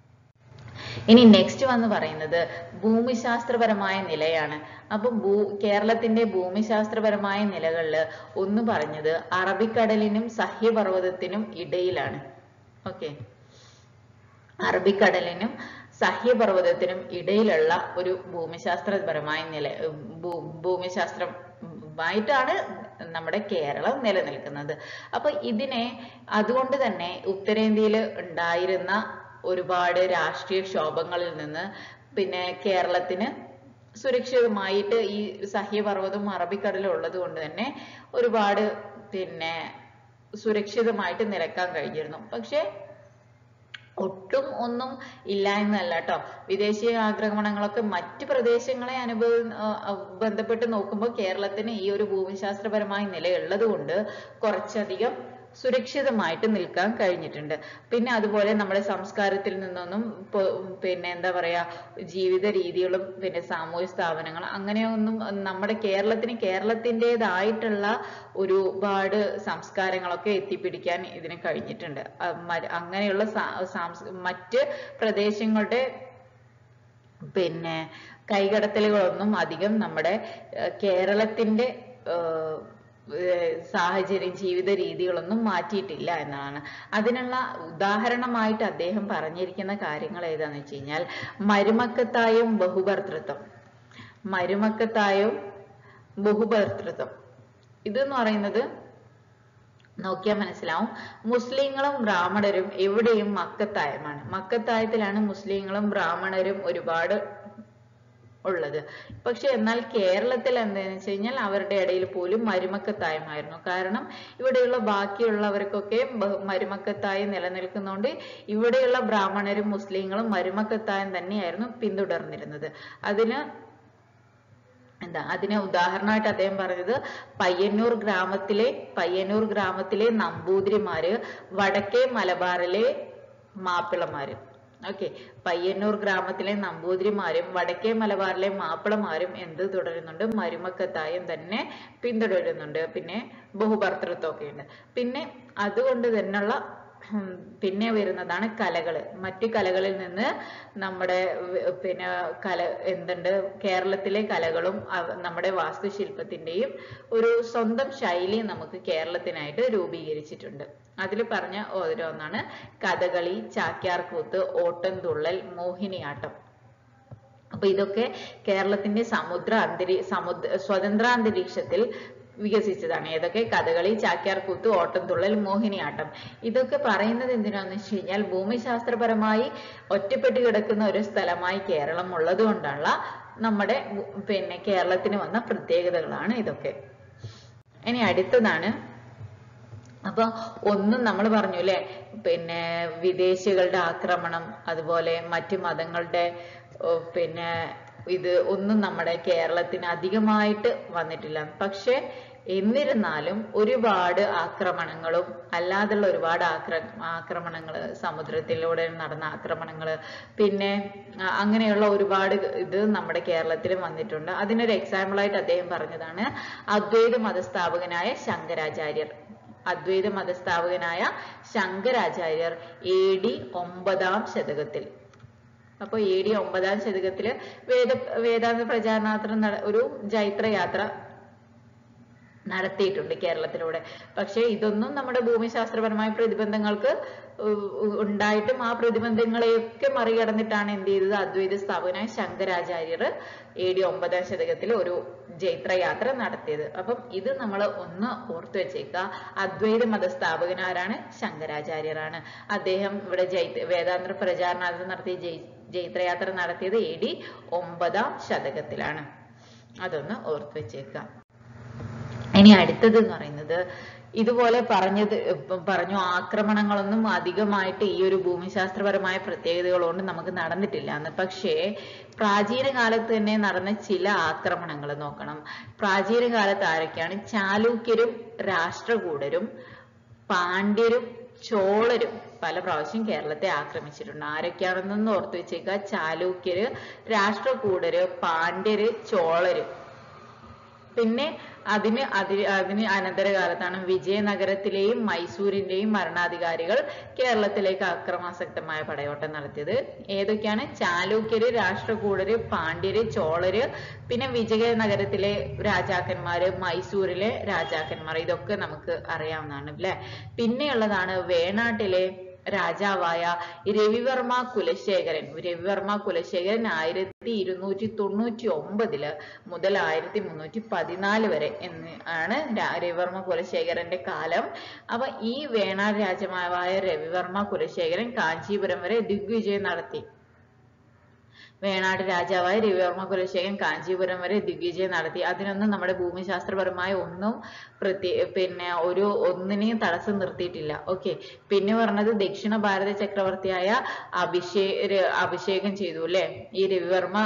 ഇനി നെക്സ്റ്റ് വന്ന് പറയുന്നത് ഭൂമിശാസ്ത്രപരമായ നിലയാണ് അപ്പം ഭൂ കേരളത്തിന്റെ ഭൂമിശാസ്ത്രപരമായ നിലകളിൽ ഒന്ന് പറഞ്ഞത് അറബിക്കടലിനും സഹ്യപർവ്വതത്തിനും ഇടയിലാണ് ഓക്കെ അറബിക്കടലിനും സഹ്യപർവ്വതത്തിനും ഇടയിലുള്ള ഒരു ഭൂമിശാസ്ത്രപരമായ നില ഭൂ- ഭൂമിശാസ്ത്രമായിട്ടാണ് നമ്മുടെ കേരളം നിലനിൽക്കുന്നത് അപ്പൊ ഇതിനെ അതുകൊണ്ട് തന്നെ ഉത്തരേന്ത്യയിൽ ഉണ്ടായിരുന്ന ഒരുപാട് രാഷ്ട്രീയ ക്ഷോഭങ്ങളിൽ നിന്ന് പിന്നെ കേരളത്തിന് സുരക്ഷിതമായിട്ട് ഈ സഹ്യപർവ്വതവും അറബിക്കടലും ഉള്ളത് കൊണ്ട് തന്നെ ഒരുപാട് പിന്നെ സുരക്ഷിതമായിട്ട് നിലക്കാൻ കഴിഞ്ഞിരുന്നു പക്ഷെ ഒട്ടും ഒന്നും ഇല്ല എന്നല്ല കേട്ടോ വിദേശീയ ആക്രമണങ്ങളൊക്കെ മറ്റ് പ്രദേശങ്ങളെ അനുഭവ ആ, ബന്ധപ്പെട്ട് നോക്കുമ്പോൾ കേരളത്തിന് ഈ ഒരു ഭൂമിശാസ്ത്രപരമായ നിലയുള്ളത് കൊണ്ട് കുറച്ചധികം സുരക്ഷിതമായിട്ട് നിൽക്കാൻ കഴിഞ്ഞിട്ടുണ്ട് പിന്നെ അതുപോലെ നമ്മുടെ സംസ്കാരത്തിൽ നിന്നൊന്നും പൊ- പിന്നെ എന്താ പറയാ ജീവിത രീതികളും പിന്നെ സാമൂഹ്യ സ്ഥാപനങ്ങൾ അങ്ങനെയൊന്നും നമ്മുടെ കേരളത്തിന് കേരളത്തിൻ്റെതായിട്ടുള്ള ഒരുപാട് സംസ്കാരങ്ങളൊക്കെ എത്തിപ്പിടിക്കാൻ ഇതിന് കഴിഞ്ഞിട്ടുണ്ട് അ- മ- അങ്ങനെയുള്ള സാ- സാംസ് മറ്റ് പ്രദേശങ്ങളുടെ പിന്നെ കൈകടത്തലുകളൊന്നും അധികം നമ്മുടെ ഏഹ്, കേരളത്തിന്റെ ഏഹ്, ഏഹ്, സാഹചര്യം ജീവിത രീതികളൊന്നും മാറ്റിയിട്ടില്ല എന്നാണ് അതിനുള്ള ഉദാഹരണമായിട്ട് അദ്ദേഹം പറഞ്ഞിരിക്കുന്ന കാര്യങ്ങൾ ഏതാന്ന് വെച്ച് കഴിഞ്ഞാൽ മരുമക്കത്തായും ബഹുഭർത്തൃത്വം മരുമക്കത്തായും ബഹുഭർത്തൃത്വം ഇതെന്ന് പറയുന്നത് നോക്കിയാൽ മനസ്സിലാവും മുസ്ലിങ്ങളും ബ്രാഹ്മണരും എവിടെയും മക്കത്തായമാണ് മക്കത്തായത്തിലാണ് മുസ്ലിങ്ങളും ബ്രാഹ്മണരും ഒരുപാട് ഉള്ളത് പക്ഷെ എന്നാൽ കേരളത്തിൽ എന്താണെന്ന് വെച്ച് കഴിഞ്ഞാൽ അവരുടെ ഇടയിൽ പോലും മരുമക്കത്തായമായിരുന്നു കാരണം ഇവിടെയുള്ള ബാക്കിയുള്ളവർക്കൊക്കെ ബഹു- മരുമക്കത്തായം നിലനിൽക്കുന്നതുകൊണ്ട് ഇവിടെയുള്ള ബ്രാഹ്മണരും മുസ്ലിങ്ങളും മരുമക്കത്തായം തന്നെയായിരുന്നു പിന്തുടർന്നിരുന്നത് അതിന് എന്താ അതിന് ഉദാഹരണമായിട്ട് അദ്ദേഹം പറഞ്ഞത് പയ്യന്നൂർ ഗ്രാമത്തിലെ പയ്യന്നൂർ ഗ്രാമത്തിലെ നമ്പൂതിരിമാര് വടക്കേ മലബാറിലെ മാപ്പിളമാര് ഓക്കെ പയ്യന്നൂർ ഗ്രാമത്തിലെ നമ്പൂതിരിമാരും വടക്കേ മലബാറിലെ മാപ്പിളമാരും എന്ത് തുടരുന്നുണ്ട് മരുമക്കത്തായം തന്നെ പിന്തുടരുന്നുണ്ട് പിന്നെ ബഹുഭർത്തൃത്വമൊക്കെ ഉണ്ട് പിന്നെ അതുകൊണ്ട് തന്നെയുള്ള ഉം, പിന്നെ വരുന്നതാണ് കലകള് മറ്റു കലകളിൽ നിന്ന് നമ്മുടെ വ- പിന്നെ കല എന്തുണ്ട് കേരളത്തിലെ കലകളും അവ- നമ്മുടെ വാസ്തുശില്പത്തിന്റെയും ഒരു സ്വന്തം ശൈലി നമുക്ക് കേരളത്തിനായിട്ട് രൂപീകരിച്ചിട്ടുണ്ട് അതിൽ പറഞ്ഞ ഓരോന്നാണ് കഥകളി ചാക്യാർകൂത്ത് ഓട്ടംതുള്ളൽ മോഹിനിയാട്ടം അപ്പൊ ഇതൊക്കെ കേരളത്തിന്റെ സമുദ്ര അന്തരീ സമുദ്ര സ്വതന്ത്രാന്തരീക്ഷത്തിൽ വികസിച്ചതാണ് ഏതൊക്കെ കഥകളി ചാക്യാർകൂത്ത് ഓട്ടംതുള്ളൽ മോഹിനിയാട്ടം ഇതൊക്കെ പറയുന്നത് എന്തിനാന്ന് വെച്ച് കഴിഞ്ഞാൽ ഭൂമിശാസ്ത്രപരമായി ഒറ്റപ്പെട്ട് കിടക്കുന്ന ഒരു സ്ഥലമായി കേരളം ഉള്ളത് കൊണ്ടുള്ള നമ്മുടെ ഭൂ- പിന്നെ കേരളത്തിന് വന്ന പ്രത്യേകതകളാണ് ഇതൊക്കെ ഇനി അടുത്തതാണ് അപ്പൊ ഒന്നും നമ്മൾ പറഞ്ഞു അല്ലെ പിന്നെ വിദേശികളുടെ ആക്രമണം അതുപോലെ മറ്റു മതങ്ങളുടെ ഓ, പിന്നെ ഇത് ഒന്നും നമ്മുടെ കേരളത്തിന് അധികമായിട്ട് വന്നിട്ടില്ല പക്ഷെ എന്നിരുന്നാലും ഒരുപാട് ആക്രമണങ്ങളും അല്ലാതുള്ള ഒരുപാട് ആക്ര ആക്രമണങ്ങൾ സമുദ്രത്തിലൂടെ നടന്ന ആക്രമണങ്ങൾ പിന്നെ ആ, അങ്ങനെയുള്ള ഒരുപാട് ഇത് നമ്മുടെ കേരളത്തിലും വന്നിട്ടുണ്ട് അതിനൊരു എക്സാമ്പിൾ ആയിട്ട് അദ്ദേഹം പറഞ്ഞതാണ് അദ്വൈത മതസ്ഥാപകനായ ശങ്കരാചാര്യർ അദ്വൈത മതസ്ഥാപകനായ ശങ്കരാചാര്യർ എ ഡി ഒമ്പതാം ശതകത്തിൽ അപ്പൊ എ ഡി ഒമ്പതാം ശതകത്തില് വേദ വേദാന്ത പ്രചാരണാർത്ഥം നട- ഒരു ജൈത്രയാത്ര നടത്തിയിട്ടുണ്ട് കേരളത്തിലൂടെ പക്ഷെ ഇതൊന്നും നമ്മുടെ ഭൂമിശാസ്ത്രപരമായ പ്രതിബന്ധങ്ങൾക്ക് ഉ- ഉ- ഉണ്ടായിട്ടും ആ പ്രതിബന്ധങ്ങളെയൊക്കെ മറികടന്നിട്ടാണ് എന്ത് ചെയ്തത് അദ്വൈത സ്ഥാപകനായ ശങ്കരാചാര്യർ എ ഡി ഒമ്പതാം ശതകത്തിൽ ഒരു ജൈത്രയാത്ര നടത്തിയത് അപ്പം ഇത് നമ്മൾ ഒന്ന് ഓർത്തു വെച്ചേക്കുക അദ്വൈത മതസ്ഥാപകനാരാണ് ശങ്കരാചാര്യരാണ് അദ്ദേഹം ഇവിടെ ജൈ വേദാന്ത പ്രചാരണാർത്ഥം നടത്തിയ ജൈ ജൈത്രയാത്ര നടത്തിയത് എ ഡി ഒമ്പതാം ശതകത്തിലാണ് അതൊന്ന് ഓർത്തു വെച്ചേക്കുക ഇനി അടുത്തത് എന്ന് പറയുന്നത് ഇതുപോലെ പറഞ്ഞത് ഇപ്പം പറഞ്ഞു ആക്രമണങ്ങളൊന്നും അധികമായിട്ട് ഈ ഒരു ഭൂമിശാസ്ത്രപരമായ പ്രത്യേകതകൾ കൊണ്ട് നമുക്ക് നടന്നിട്ടില്ല എന്ന് പക്ഷേ പ്രാചീന കാലത്ത് തന്നെ നടന്ന ചില ആക്രമണങ്ങൾ നോക്കണം പ്രാചീന കാലത്ത് ആരൊക്കെയാണ് ചാലൂക്യരും രാഷ്ട്രകൂടരും പാണ്ഡ്യരും ചോളരും പല പ്രാവശ്യം കേരളത്തെ ആക്രമിച്ചിട്ടുണ്ട് ആരൊക്കെയാണെന്നൊന്ന് ഓർത്തു വെച്ചേക്കുക ചാലൂക്യര് രാഷ്ട്രകൂടര് പാണ്ഡ്യര് ചോളര് പിന്നെ അതിന് അതി അതിന് അനന്തരകാലത്താണ് വിജയനഗരത്തിലെയും മൈസൂരിന്റെയും ഭരണാധികാരികൾ കേരളത്തിലേക്ക് അക്രമാസക്തമായ പടയോട്ടം നടത്തിയത് ഏതൊക്കെയാണ് ചാലൂക്യര് രാഷ്ട്രകൂടര് പാണ്ഡ്യര് ചോളര് പിന്നെ വിജയനഗരത്തിലെ രാജാക്കന്മാര് മൈസൂരിലെ രാജാക്കന്മാർ ഇതൊക്കെ നമുക്ക് അറിയാവുന്നതാണ് അല്ലെ പിന്നെയുള്ളതാണ് വേണാട്ടിലെ രാജാവായ രവിവർമ്മ കുലശേഖരൻ രവിവർമ്മ കുലശേഖരൻ ആയിരത്തി ഇരുന്നൂറ്റി തൊണ്ണൂറ്റി ഒമ്പതില് മുതൽ ആയിരത്തി മുന്നൂറ്റി പതിനാല് വരെ എന്ന് ആണ് രാ- രവിവർമ്മ കുലശേഖരന്റെ കാലം അപ്പൊ ഈ വേണാട് രാജാവായ രവിവർമ്മ കുലശേഖരൻ കാഞ്ചീപുരം വരെ ദിഗ്വിജയം നടത്തി വേണാട് രാജാവായ രവിവർമ്മ കുലശേഖരൻ കാഞ്ചീപുരം വരെ ദിഗ്വിജയം നടത്തി അതിനൊന്നും നമ്മുടെ ഭൂമിശാസ്ത്രപരമായ ഒന്നും പ്രത്യേക പിന്നെ ഒരു ഒന്നിനെയും തടസ്സം നിർത്തിയിട്ടില്ല ഓക്കെ പിന്നെ പറഞ്ഞത് ദക്ഷിണ ഭാരത ചക്രവർത്തിയായ അഭിഷേ അഭിഷേകം ചെയ്തു അല്ലെ ഈ രവിവർമ്മ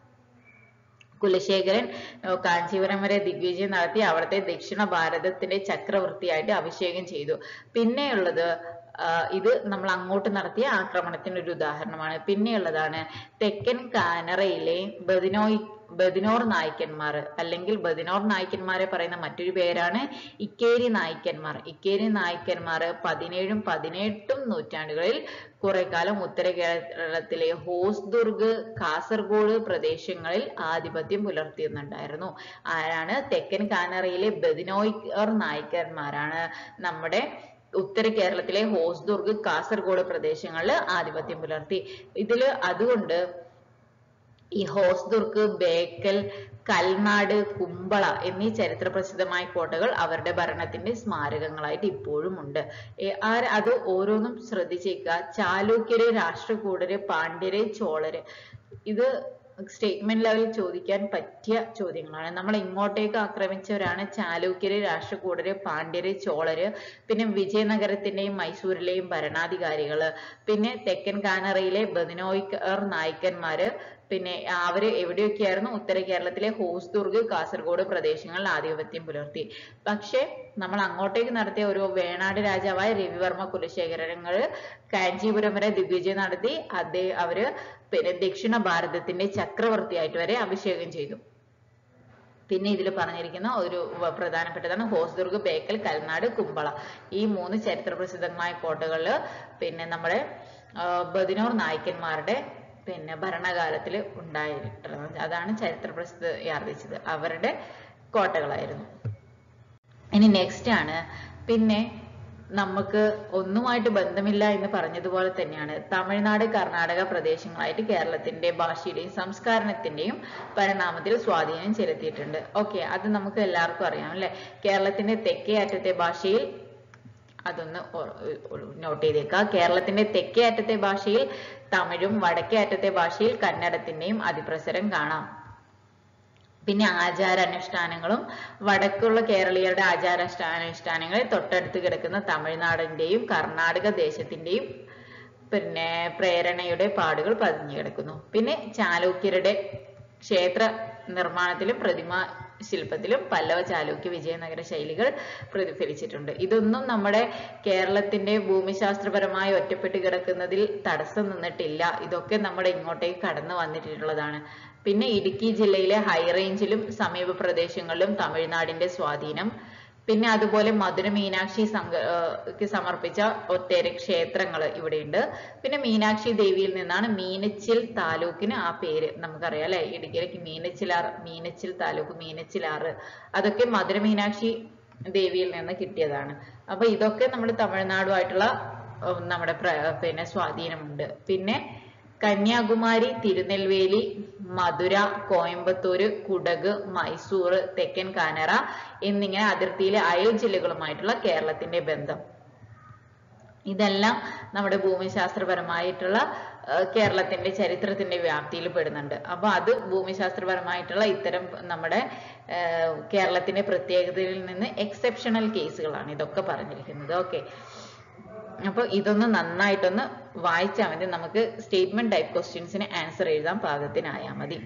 കുലശേഖരൻ ഏർ കാഞ്ചീപുരം വരെ ദിഗ്വിജയം നടത്തി അവിടുത്തെ ദക്ഷിണ ഭാരതത്തിന്റെ ചക്രവർത്തിയായിട്ട് അഭിഷേകം ചെയ്തു പിന്നെയുള്ളത് ആ, ഇത് നമ്മൾ അങ്ങോട്ട് നടത്തിയ ആക്രമണത്തിന് ഒരു ഉദാഹരണമാണ് പിന്നെയുള്ളതാണ് തെക്കൻ കാനറയിലെ ബദിനോയ് ബദിനോർ നായ്ക്കന്മാർ അല്ലെങ്കിൽ ബദിനോർ നായ്ക്കന്മാരെ പറയുന്ന മറ്റൊരു പേരാണ് ഇക്കേരി നായ്ക്കന്മാർ ഇക്കേരി നായ്ക്കന്മാർ പതിനേഴും പതിനെട്ടും നൂറ്റാണ്ടുകളിൽ കുറെ കാലം ഉത്തര കേരളത്തിലെ ഹോസ്ദുർഗ് കാസർഗോഡ് പ്രദേശങ്ങളിൽ ആധിപത്യം പുലർത്തിയുന്നുണ്ടായിരുന്നു ആരാണ് തെക്കൻ കാനറയിലെ ബദിനോയർ നായ്ക്കന്മാരാണ് നമ്മുടെ ഉത്തര കേരളത്തിലെ ഹോസ്ദുർഗ് കാസർഗോഡ് പ്രദേശങ്ങളിൽ ആധിപത്യം പുലർത്തി ഇതില് അതുകൊണ്ട് ഈ ഹോസ്ദുർഗ് ബേക്കൽ കൽനാട് കുമ്പള എന്നീ ചരിത്ര പ്രസിദ്ധമായ കോട്ടകൾ അവരുടെ ഭരണത്തിന്റെ സ്മാരകങ്ങളായിട്ട് ഇപ്പോഴും ഉണ്ട് ഏ, ആ- അത് ഓരോന്നും ശ്രദ്ധിച്ചേക്കുക ചാലൂക്യര് രാഷ്ട്രകൂടര് പാണ്ഡ്യര് ചോളര് ഇത് സ്റ്റേറ്റ്മെന്റ് ലെവലിൽ ചോദിക്കാൻ പറ്റിയ ചോദ്യങ്ങളാണ് നമ്മൾ ഇങ്ങോട്ടേക്ക് ആക്രമിച്ചവരാണ് ചാലൂക്യര് രാഷ്ട്രകൂടര് പാണ്ഡ്യര് ചോളര് പിന്നെ വിജയനഗരത്തിന്റെയും മൈസൂരിലെയും ഭരണാധികാരികള് പിന്നെ തെക്കൻ കാനറയിലെ ബദിനോയ്ക്കർ നായ്ക്കന്മാര് പിന്നെ അവര് എവിടെയൊക്കെയായിരുന്നു ഉത്തര കേരളത്തിലെ ഹോസ്ദുർഗ് കാസർഗോഡ് പ്രദേശങ്ങളിൽ ആധിപത്യം പുലർത്തി പക്ഷെ നമ്മൾ അങ്ങോട്ടേക്ക് നടത്തിയ ഒരു വേണാട് രാജാവായ രവിവർമ്മ കുലശേഖരങ്ങള് കാഞ്ചീപുരം വരെ ദിഗ്വിജയം നടത്തി അതേ അവര് പിന്നെ ദക്ഷിണ ഭാരതത്തിന്റെ ചക്രവർത്തിയായിട്ട് വരെ അഭിഷേകം ചെയ്തു പിന്നെ ഇതിൽ പറഞ്ഞിരിക്കുന്ന ഒരു വ- പ്രധാനപ്പെട്ടതാണ് ഹോസ്ദുർഗ് ബേക്കൽ കൽനാട് കുമ്പള ഈ മൂന്ന് ചരിത്ര പ്രസിദ്ധമായ കോട്ടകളില് പിന്നെ നമ്മുടെ ആ, ബദിനോർ നായ്ക്കന്മാരുടെ പിന്നെ ഭരണകാലത്തിൽ ഉണ്ടായിട്ടുള്ളത് അതാണ് ചരിത്ര പ്രസിദ്ധി ആർജിച്ചത് അവരുടെ കോട്ടകളായിരുന്നു ഇനി നെക്സ്റ്റ് ആണ് പിന്നെ നമുക്ക് ഒന്നുമായിട്ട് ബന്ധമില്ല എന്ന് പറഞ്ഞതുപോലെ തന്നെയാണ് തമിഴ്നാട് കർണാടക പ്രദേശങ്ങളായിട്ട് കേരളത്തിന്റെ ഭാഷയുടെയും സംസ്കാരത്തിന്റെയും പരിണാമത്തിൽ സ്വാധീനം ചെലുത്തിയിട്ടുണ്ട് ഓക്കെ അത് നമുക്ക് എല്ലാവർക്കും അറിയാം അല്ലെ കേരളത്തിന്റെ തെക്കേ അറ്റത്തെ ഭാഷയിൽ അതൊന്ന് നോട്ട് ചെയ്തേക്കുക കേരളത്തിന്റെ തെക്കേ അറ്റത്തെ ഭാഷയിൽ തമിഴും വടക്കേ അറ്റത്തെ ഭാഷയിൽ കന്നഡത്തിന്റെയും അതിപ്രസരം കാണാം പിന്നെ ആചാരാനുഷ്ഠാനങ്ങളും വടക്കുള്ള കേരളീയരുടെ ആചാരാനുഷ്ഠാനങ്ങൾ തൊട്ടടുത്ത് കിടക്കുന്ന തമിഴ്നാടിന്റെയും കർണാടക ദേശത്തിന്റെയും പിന്നെ പ്രേരണയുടെ പാടുകൾ പതിഞ്ഞു കിടക്കുന്നു പിന്നെ ചാലൂക്യരുടെ ക്ഷേത്ര നിർമ്മാണത്തിലും പ്രതിമ ശില്പത്തിലും പല്ലവ ചാലൂക്യ വിജയനഗര ശൈലികൾ പ്രതിഫലിച്ചിട്ടുണ്ട് ഇതൊന്നും നമ്മുടെ കേരളത്തിന്റെ ഭൂമിശാസ്ത്രപരമായി ഒറ്റപ്പെട്ട് കിടക്കുന്നതിൽ തടസ്സം നിന്നിട്ടില്ല ഇതൊക്കെ നമ്മുടെ ഇങ്ങോട്ടേക്ക് കടന്നു വന്നിട്ടുള്ളതാണ് പിന്നെ ഇടുക്കി ജില്ലയിലെ ഹൈ റേഞ്ചിലും സമീപ പ്രദേശങ്ങളിലും തമിഴ്നാടിന്റെ സ്വാധീനം പിന്നെ അതുപോലെ മധുര മീനാക്ഷി സംഘ ഏർ ക്ക് സമർപ്പിച്ച ഒട്ടേറെ ക്ഷേത്രങ്ങൾ ഇവിടെയുണ്ട് പിന്നെ മീനാക്ഷി ദേവിയിൽ നിന്നാണ് മീനച്ചിൽ താലൂക്കിന് ആ പേര് നമുക്കറിയാം അല്ലെ ഇടുക്കിയിലേക്ക് മീനച്ചിലാർ മീനച്ചിൽ താലൂക്ക് മീനച്ചിലാറ് അതൊക്കെ മധുര മീനാക്ഷി ദേവിയിൽ നിന്ന് കിട്ടിയതാണ് അപ്പൊ ഇതൊക്കെ നമ്മുടെ തമിഴ്നാടുമായിട്ടുള്ള ഉം, നമ്മുടെ പ്ര- പിന്നെ സ്വാധീനമുണ്ട് പിന്നെ കന്യാകുമാരി തിരുനെൽവേലി മധുര കോയമ്പത്തൂര് കുടക് മൈസൂർ തെക്കൻ കാനറ എന്നിങ്ങനെ അതിർത്തിയിലെ അയൽ ജില്ലകളുമായിട്ടുള്ള കേരളത്തിന്റെ ബന്ധം ഇതെല്ലാം നമ്മുടെ ഭൂമിശാസ്ത്രപരമായിട്ടുള്ള ആ, കേരളത്തിന്റെ ചരിത്രത്തിന്റെ വ്യാപ്തിയിൽ പെടുന്നുണ്ട് അപ്പൊ അത് ഭൂമിശാസ്ത്രപരമായിട്ടുള്ള ഇത്തരം നമ്മുടെ ആ, കേരളത്തിന്റെ പ്രത്യേകതയിൽ നിന്ന് എക്സെപ്ഷണൽ കേസുകളാണ് ഇതൊക്കെ പറഞ്ഞിരിക്കുന്നത് ഓക്കെ അപ്പൊ ഇതൊന്ന് നന്നായിട്ടൊന്ന് വായിച്ചാൽ മതി നമുക്ക് സ്റ്റേറ്റ്മെന്റ് ടൈപ്പ് ക്വസ്റ്റ്യൻസിന് ആൻസർ എഴുതാൻ പാകത്തിനായാൽ മതി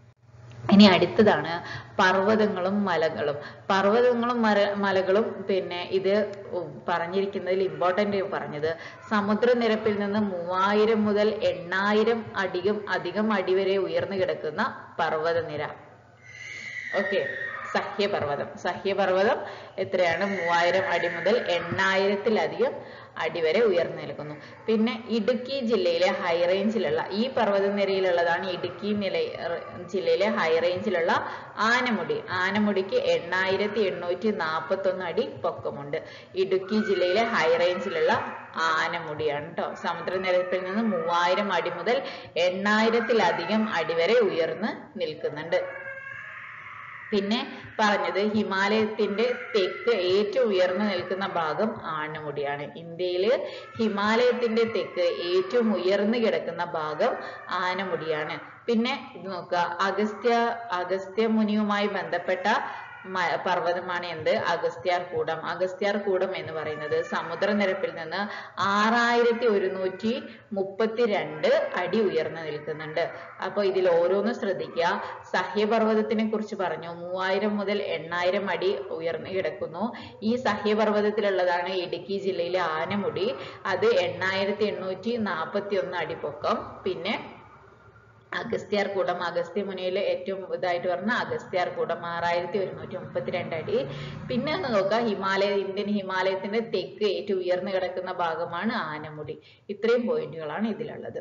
ഇനി അടുത്തതാണ് പർവ്വതങ്ങളും മലകളും പർവ്വതങ്ങളും മര മലകളും പിന്നെ ഇത് ഉം പറഞ്ഞിരിക്കുന്നതിൽ ഇമ്പോർട്ടന്റ് പറഞ്ഞത് സമുദ്രനിരപ്പിൽ നിന്ന് മൂവായിരം മുതൽ എണ്ണായിരം അടികം അധികം അടി വരെ ഉയർന്നു കിടക്കുന്ന പർവ്വതനിര ഓക്കെ സഹ്യപർവ്വതം സഹ്യപർവ്വതം എത്രയാണ് മൂവായിരം അടി മുതൽ എണ്ണായിരത്തിലധികം അടി വരെ ഉയർന്നു നിൽക്കുന്നു പിന്നെ ഇടുക്കി ജില്ലയിലെ ഹൈ റേഞ്ചിലുള്ള ഈ പർവ്വതനിരയിലുള്ളതാണ് ഇടുക്കി നില ജില്ലയിലെ ഹൈ റേഞ്ചിലുള്ള ആനമുടി ആനമുടിക്ക് എണ്ണായിരത്തി എണ്ണൂറ്റി നാൽപ്പത്തി ഒന്ന് അടി പൊക്കമുണ്ട് ഇടുക്കി ജില്ലയിലെ ഹൈ റേഞ്ചിലുള്ള ആനമുടിയാണ് കേട്ടോ സമുദ്രനിരപ്പിൽ നിന്ന് മൂവായിരം അടി മുതൽ എണ്ണായിരത്തിലധികം അടി വരെ ഉയർന്ന് നിൽക്കുന്നുണ്ട് പിന്നെ പറഞ്ഞത് ഹിമാലയത്തിന്റെ തെക്ക് ഏറ്റവും ഉയർന്നു നിൽക്കുന്ന ഭാഗം ആനമുടിയാണ് ഇന്ത്യയില് ഹിമാലയത്തിന്റെ തെക്ക് ഏറ്റവും ഉയർന്നു കിടക്കുന്ന ഭാഗം ആനമുടിയാണ് പിന്നെ ഇത് നോക്കുക അഗസ്ത്യ അഗസ്ത്യ മുനിയുമായി ബന്ധപ്പെട്ട മ- പർവ്വതമാണ് എന്ത് അഗസ്ത്യാർ കൂടം അഗസ്ത്യാർ കൂടം എന്ന് പറയുന്നത് സമുദ്രനിരപ്പിൽ നിന്ന് ആറായിരത്തി ഒരുന്നൂറ്റി മുപ്പത്തിരണ്ട് അടി ഉയർന്നു നിൽക്കുന്നുണ്ട് അപ്പൊ ഇതിൽ ഓരോന്നും ശ്രദ്ധിക്കുക സഹ്യപർവ്വതത്തിനെ കുറിച്ച് പറഞ്ഞു മൂവായിരം മുതൽ എണ്ണായിരം അടി ഉയർന്നു കിടക്കുന്നു ഈ സഹ്യപർവ്വതത്തിലുള്ളതാണ് ഇടുക്കി ജില്ലയിലെ ആനമുടി അത് എണ്ണായിരത്തി എണ്ണൂറ്റി നാൽപ്പത്തി ഒന്ന് അടി പൊക്കം പിന്നെ അഗസ്ത്യാർ കൂടം അഗസ്ത്യ മുനിയിലെ ഏറ്റവും ഇതായിട്ട് പറഞ്ഞ അഗസ്ത്യാർ കൂടം ആറായിരത്തി ഒരുന്നൂറ്റി മുപ്പത്തിരണ്ട് അടി പിന്നെ ഒന്ന് നോക്കുക ഹിമാലയ ഇന്ത്യൻ ഹിമാലയത്തിന്റെ തെക്ക് ഏറ്റവും ഉയർന്നു കിടക്കുന്ന ഭാഗമാണ് ആനമുടി ഇത്രയും പോയിന്റുകളാണ് ഇതിലുള്ളത്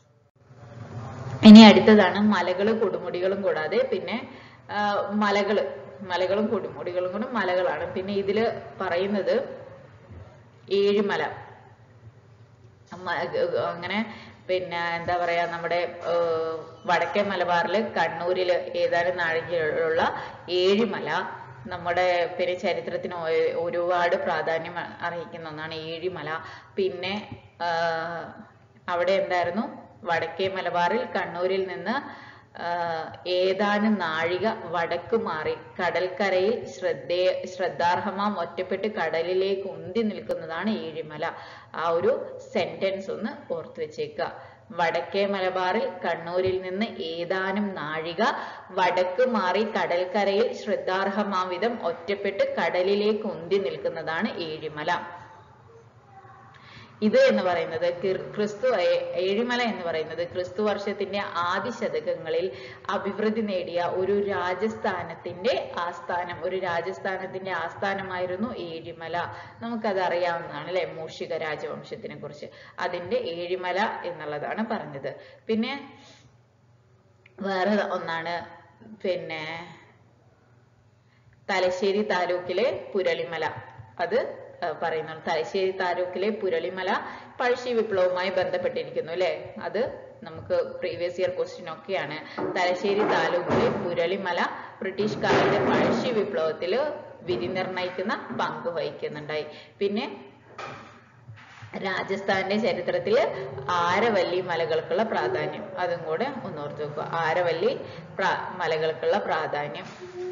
ഇനി അടുത്തതാണ് മലകള് കൊടുമുടികളും കൂടാതെ പിന്നെ ആ, മലകള് മലകളും കൊടുമുടികളും കൂടെ മലകളാണ് പിന്നെ ഇതില് പറയുന്നത് ഏഴുമല മ- അങ്ങനെ പിന്നെ എന്താ പറയാ നമ്മുടെ ഏർ, വടക്കേ മലബാറിൽ കണ്ണൂരിൽ ഏതാനും നാഴികയുള്ള ഏഴിമല നമ്മുടെ പിന്നെ ചരിത്രത്തിന് ഒ- ഒരുപാട് പ്രാധാന്യം അ- അർഹിക്കുന്ന ഒന്നാണ് ഏഴിമല പിന്നെ ആ, അവിടെ എന്തായിരുന്നു വടക്കേ മലബാറിൽ കണ്ണൂരിൽ നിന്ന് ആ, ഏതാനും നാഴിക വടക്ക് മാറി കടൽക്കരയിൽ ശ്രദ്ധേ ശ്രദ്ധാർഹമാം ഒറ്റപ്പെട്ട് കടലിലേക്ക് ഉന്തി നിൽക്കുന്നതാണ് ഏഴിമല ആ ഒരു സെന്റൻസ് ഒന്ന് ഓർത്തു വെച്ചേക്കുക വടക്കേ മലബാറിൽ കണ്ണൂരിൽ നിന്ന് ഏതാനും നാഴിക വടക്ക് മാറി കടൽക്കരയിൽ ശ്രദ്ധാർഹമാം വിധം ഒറ്റപ്പെട്ട് കടലിലേക്ക് ഉന്തി നിൽക്കുന്നതാണ് ഏഴിമല ഇത് എന്ന് പറയുന്നത് കിർ- ക്രിസ്തു ഏ- ഏഴിമല എന്ന് പറയുന്നത് ക്രിസ്തു വർഷത്തിന്റെ ആദ്യ ശതകങ്ങളിൽ അഭിവൃദ്ധി നേടിയ ഒരു രാജസ്ഥാനത്തിന്റെ ആസ്ഥാനം ഒരു രാജസ്ഥാനത്തിന്റെ ആസ്ഥാനമായിരുന്നു ഏഴിമല നമുക്കത് അറിയാവുന്നതാണ് അല്ലെ മൂഷിക രാജവംശത്തിനെ കുറിച്ച് അതിന്റെ ഏഴിമല എന്നുള്ളതാണ് പറഞ്ഞത് പിന്നെ വേറെ ഒന്നാണ് പിന്നെ തലശ്ശേരി താലൂക്കിലെ പുരളിമല അത് ആ, പറയുന്നു തലശ്ശേരി താലൂക്കിലെ പുരളിമല പഴശ്ശി വിപ്ലവവുമായി ബന്ധപ്പെട്ടിരിക്കുന്നു അല്ലെ അത് നമുക്ക് പ്രീവിയസ് ഇയർ ക്വസ്റ്റ്യൻ ഒക്കെയാണ് തലശ്ശേരി താലൂക്കിലെ പുരളിമല ബ്രിട്ടീഷ് കാലത്തെ പഴശ്ശി വിപ്ലവത്തിൽ വിധി നിർണയിക്കുന്ന പങ്ക് വഹിക്കുന്നുണ്ടായി പിന്നെ രാജസ്ഥാന്റെ ചരിത്രത്തിൽ ആരവല്ലി മലകൾക്കുള്ള പ്രാധാന്യം അതും കൂടെ ഒന്നോർത്ത് വെക്കുക ആരവല്ലി പ്ര- മലകൾക്കുള്ള പ്രാധാന്യം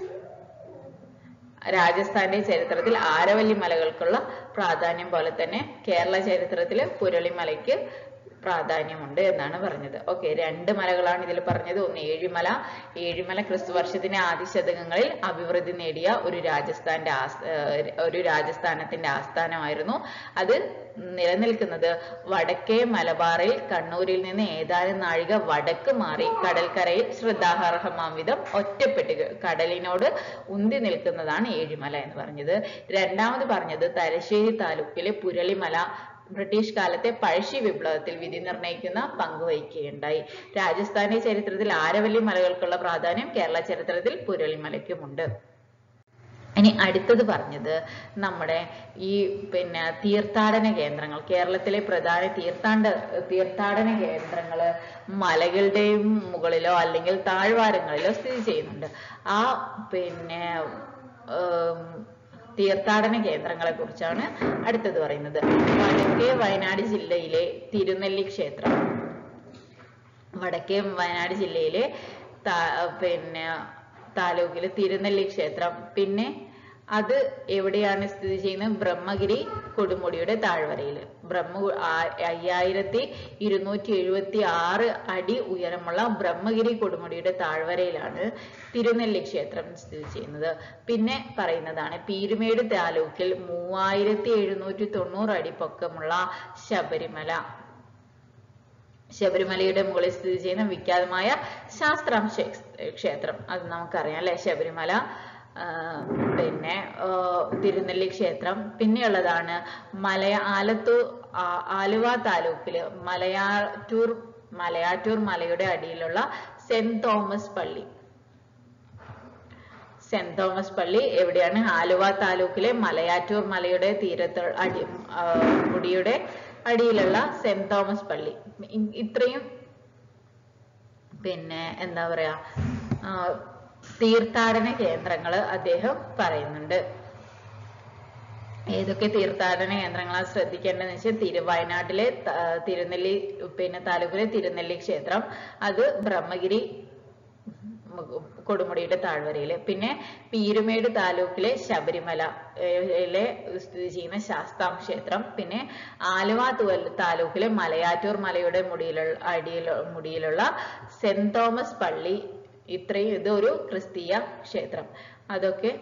രാജസ്ഥാന്റെ ചരിത്രത്തിൽ ആരവല്ലി മലകൾക്കുള്ള പ്രാധാന്യം പോലെ തന്നെ കേരള ചരിത്രത്തിൽ പുരളിമലയ്ക്ക് പ്രാധാന്യമുണ്ട് എന്നാണ് പറഞ്ഞത് ഓക്കെ രണ്ട് മലകളാണ് ഇതിൽ പറഞ്ഞത് ഒന്ന് ഏഴിമല ഏഴിമല ക്രിസ്തു വർഷത്തിന്റെ ആദ്യ ശതകങ്ങളിൽ അഭിവൃദ്ധി നേടിയ ഒരു രാജസ്ഥാന്റെ ആസ്- ഏർ ഒരു രാജസ്ഥാനത്തിന്റെ ആസ്ഥാനമായിരുന്നു അത് നിലനിൽക്കുന്നത് വടക്കേ മലബാറിൽ കണ്ണൂരിൽ നിന്ന് ഏതാനും നാഴിക വടക്ക് മാറി കടൽക്കരയിൽ ശ്രദ്ധാർഹമാം വിധം ഒറ്റപ്പെട്ട് കടലിനോട് ഉന്തി നിൽക്കുന്നതാണ് ഏഴിമല എന്ന് പറഞ്ഞത് രണ്ടാമത് പറഞ്ഞത് തലശ്ശേരി താലൂക്കിലെ പുരളിമല ബ്രിട്ടീഷ് കാലത്തെ പഴശ്ശി വിപ്ലവത്തിൽ വിധി നിർണയിക്കുന്ന പങ്ക് വഹിക്കുകയുണ്ടായി രാജസ്ഥാനി ചരിത്രത്തിൽ ആരവല്ലി മലകൾക്കുള്ള പ്രാധാന്യം കേരള ചരിത്രത്തിൽ പുരളിമലയ്ക്കുമുണ്ട് ഇനി അടുത്തത് പറഞ്ഞത് നമ്മുടെ ഈ പിന്നെ തീർത്ഥാടന കേന്ദ്രങ്ങൾ കേരളത്തിലെ പ്രധാന തീർത്ഥാട തീർത്ഥാടന കേന്ദ്രങ്ങള് മലകളുടെയും മുകളിലോ അല്ലെങ്കിൽ താഴ്വാരങ്ങളിലോ സ്ഥിതി ചെയ്യുന്നുണ്ട് ആ പിന്നെ ഉം, തീർത്ഥാടന കേന്ദ്രങ്ങളെ കുറിച്ചാണ് അടുത്തത് പറയുന്നത് വടക്കേ വയനാട് ജില്ലയിലെ തിരുനെല്ലി ക്ഷേത്രം വടക്കേ വയനാട് ജില്ലയിലെ താ- പിന്നെ താലൂക്കിലെ തിരുനെല്ലി ക്ഷേത്രം പിന്നെ അത് എവിടെയാണ് സ്ഥിതി ചെയ്യുന്നത് ബ്രഹ്മഗിരി കൊടുമുടിയുടെ താഴ്വരയിൽ ബ്രഹ്മ ആ- അയ്യായിരത്തി ഇരുന്നൂറ്റി എഴുപത്തി ആറ് അടി ഉയരമുള്ള ബ്രഹ്മഗിരി കൊടുമുടിയുടെ താഴ്വരയിലാണ് തിരുനെല്ലി ക്ഷേത്രം സ്ഥിതി ചെയ്യുന്നത് പിന്നെ പറയുന്നതാണ് പീരുമേട് താലൂക്കിൽ മൂവായിരത്തി എഴുന്നൂറ്റി തൊണ്ണൂറ് അടി പൊക്കമുള്ള ശബരിമല ശബരിമലയുടെ മുകളിൽ സ്ഥിതി ചെയ്യുന്ന വിഖ്യാതമായ ശാസ്ത്രാം ക്ഷേ- ക്ഷേത്രം അത് നമുക്കറിയാം അല്ലെ ശബരിമല ആ, പിന്നെ ആ, തിരുനെല്ലി ക്ഷേത്രം പിന്നെയുള്ളതാണ് മലയ ആലത്തൂർ ആ- ആലുവ താലൂക്കില് മലയാറ്റൂർ മലയാറ്റൂർ മലയുടെ അടിയിലുള്ള സെന്റ് തോമസ് പള്ളി സെന്റ് തോമസ് പള്ളി എവിടെയാണ് ആലുവ താലൂക്കിലെ മലയാറ്റൂർ മലയുടെ തീരത്ത് അടി ആ, മുടിയുടെ അടിയിലുള്ള സെന്റ് തോമസ് പള്ളി ഇ- ഇത്രയും പിന്നെ എന്താ പറയാ ആ, തീർത്ഥാടന കേന്ദ്രങ്ങൾ അദ്ദേഹം പറയുന്നുണ്ട് ഏതൊക്കെ തീർത്ഥാടന കേന്ദ്രങ്ങളാണ് ശ്രദ്ധിക്കേണ്ടതെന്ന് വെച്ചാൽ തിരു വയനാട്ടിലെ ത- തിരുനെല്ലി പിന്നെ താലൂക്കിലെ തിരുനെല്ലി ക്ഷേത്രം അത് ബ്രഹ്മഗിരി കൊടുമുടിയുടെ താഴ്വരയില് പിന്നെ പീരുമേട് താലൂക്കിലെ ശബരിമല ഏ- ലെ സ്ഥിതി ചെയ്യുന്ന ശാസ്താം ക്ഷേത്രം പിന്നെ ആലുവ തുവൽ- താലൂക്കിലെ മലയാറ്റൂർ മലയുടെ മുടിയിലുള്ള അടിയിൽ മുടിയിലുള്ള സെന്റ് തോമസ് പള്ളി ഇത്രയും ഇത് ഒരു ക്രിസ്തീയ ക്ഷേത്രം അതൊക്കെ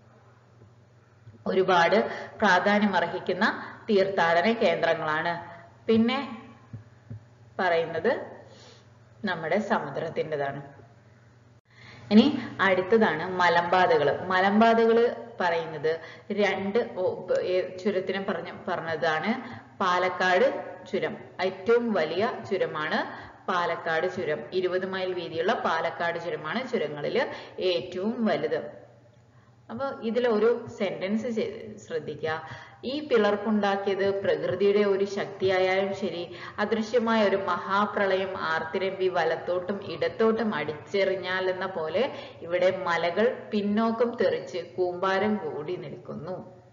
ഒരുപാട് പ്രാധാന്യം അർഹിക്കുന്ന തീർത്ഥാടന കേന്ദ്രങ്ങളാണ് പിന്നെ പറയുന്നത് നമ്മുടെ സമുദ്രത്തിൻ്റെതാണ് ഇനി അടുത്തതാണ് മലമ്പാതകൾ മലമ്പാതകൾ പറയുന്നത് രണ്ട് ഓ- പ- ഏ- ചുരത്തിനെ പറഞ്ഞ പറഞ്ഞതാണ് പാലക്കാട് ചുരം ഏറ്റവും വലിയ ചുരമാണ് പാലക്കാട് ചുരം ഇരുപത് മൈൽ വീതിയുള്ള പാലക്കാട് ചുരമാണ് ചുരങ്ങളിൽ ഏറ്റവും വലുത് അപ്പോൾ ഇതിലൊരു സെന്റൻസ് ശ്രദ്ധിക്കുക ഈ പിളർപ്പുണ്ടാക്കിയത് പ്രകൃതിയുടെ ഒരു ശക്തിയായാലും ശരി അദൃശ്യമായ ഒരു മഹാപ്രളയം ആർത്തിരമ്പി വലത്തോട്ടും ഇടത്തോട്ടും അടിച്ചെറിഞ്ഞാൽ എന്ന പോലെ ഇവിടെ മലകൾ പിന്നോക്കം തെറിച്ച് കൂമ്പാരം കൂടി നിൽക്കുന്നു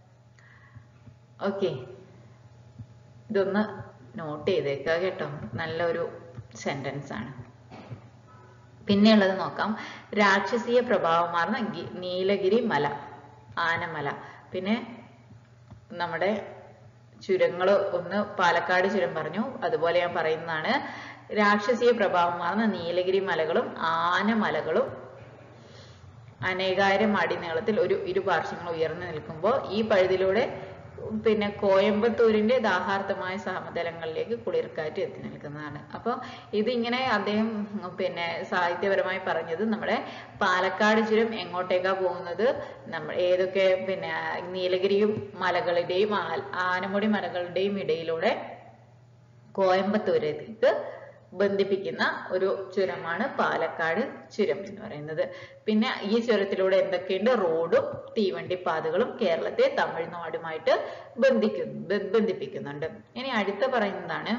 ഓക്കെ ഇതൊന്ന് നോട്ട് ചെയ്തേക്കുക കേട്ടോ നല്ലൊരു സെന്റൻസ് ആണ് പിന്നെയുള്ളത് നോക്കാം രാക്ഷസീയ പ്രഭാവമാർന്ന ഗി- നീലഗിരി മല ആനമല പിന്നെ നമ്മുടെ ചുരങ്ങൾ ഒന്ന് പാലക്കാട് ചുരം പറഞ്ഞു അതുപോലെ ഞാൻ പറയുന്നതാണ് രാക്ഷസീയ പ്രഭാവമാർന്ന നീലഗിരി മലകളും ആനമലകളും അനേകായിരം അടി നീളത്തിൽ ഒരു ഇരുപാർശ്വങ്ങൾ ഉയർന്നു നിൽക്കുമ്പോൾ ഈ പഴുതിലൂടെ പിന്നെ കോയമ്പത്തൂരിന്റെ ദാഹാർത്ഥമായ സമതലങ്ങളിലേക്ക് കുളിർക്കാറ്റ് എത്തി നിൽക്കുന്നതാണ് അപ്പോൾ ഇതിങ്ങനെ അദ്ദേഹം ഉം, പിന്നെ സാഹിത്യപരമായി പറഞ്ഞത് നമ്മുടെ പാലക്കാട് ചുരം എങ്ങോട്ടേക്കാ പോകുന്നത് നമ്മൾ ഏതൊക്കെ പിന്നെ നീലഗിരിയും മലകളുടെയും ആ- ആനമുടി മലകളുടെയും ഇടയിലൂടെ കോയമ്പത്തൂരേക്ക് ബന്ധിപ്പിക്കുന്ന ഒരു ചുരമാണ് പാലക്കാട് ചുരം എന്ന് പറയുന്നത് പിന്നെ ഈ ചുരത്തിലൂടെ എന്തൊക്കെയുണ്ട് റോഡും തീവണ്ടി പാതകളും കേരളത്തെ തമിഴ്നാടുമായിട്ട് ബന്ധിക്കുന്നു ബ- ബന്ധിപ്പിക്കുന്നുണ്ട് ഇനി അടുത്ത പറയുന്നതാണ്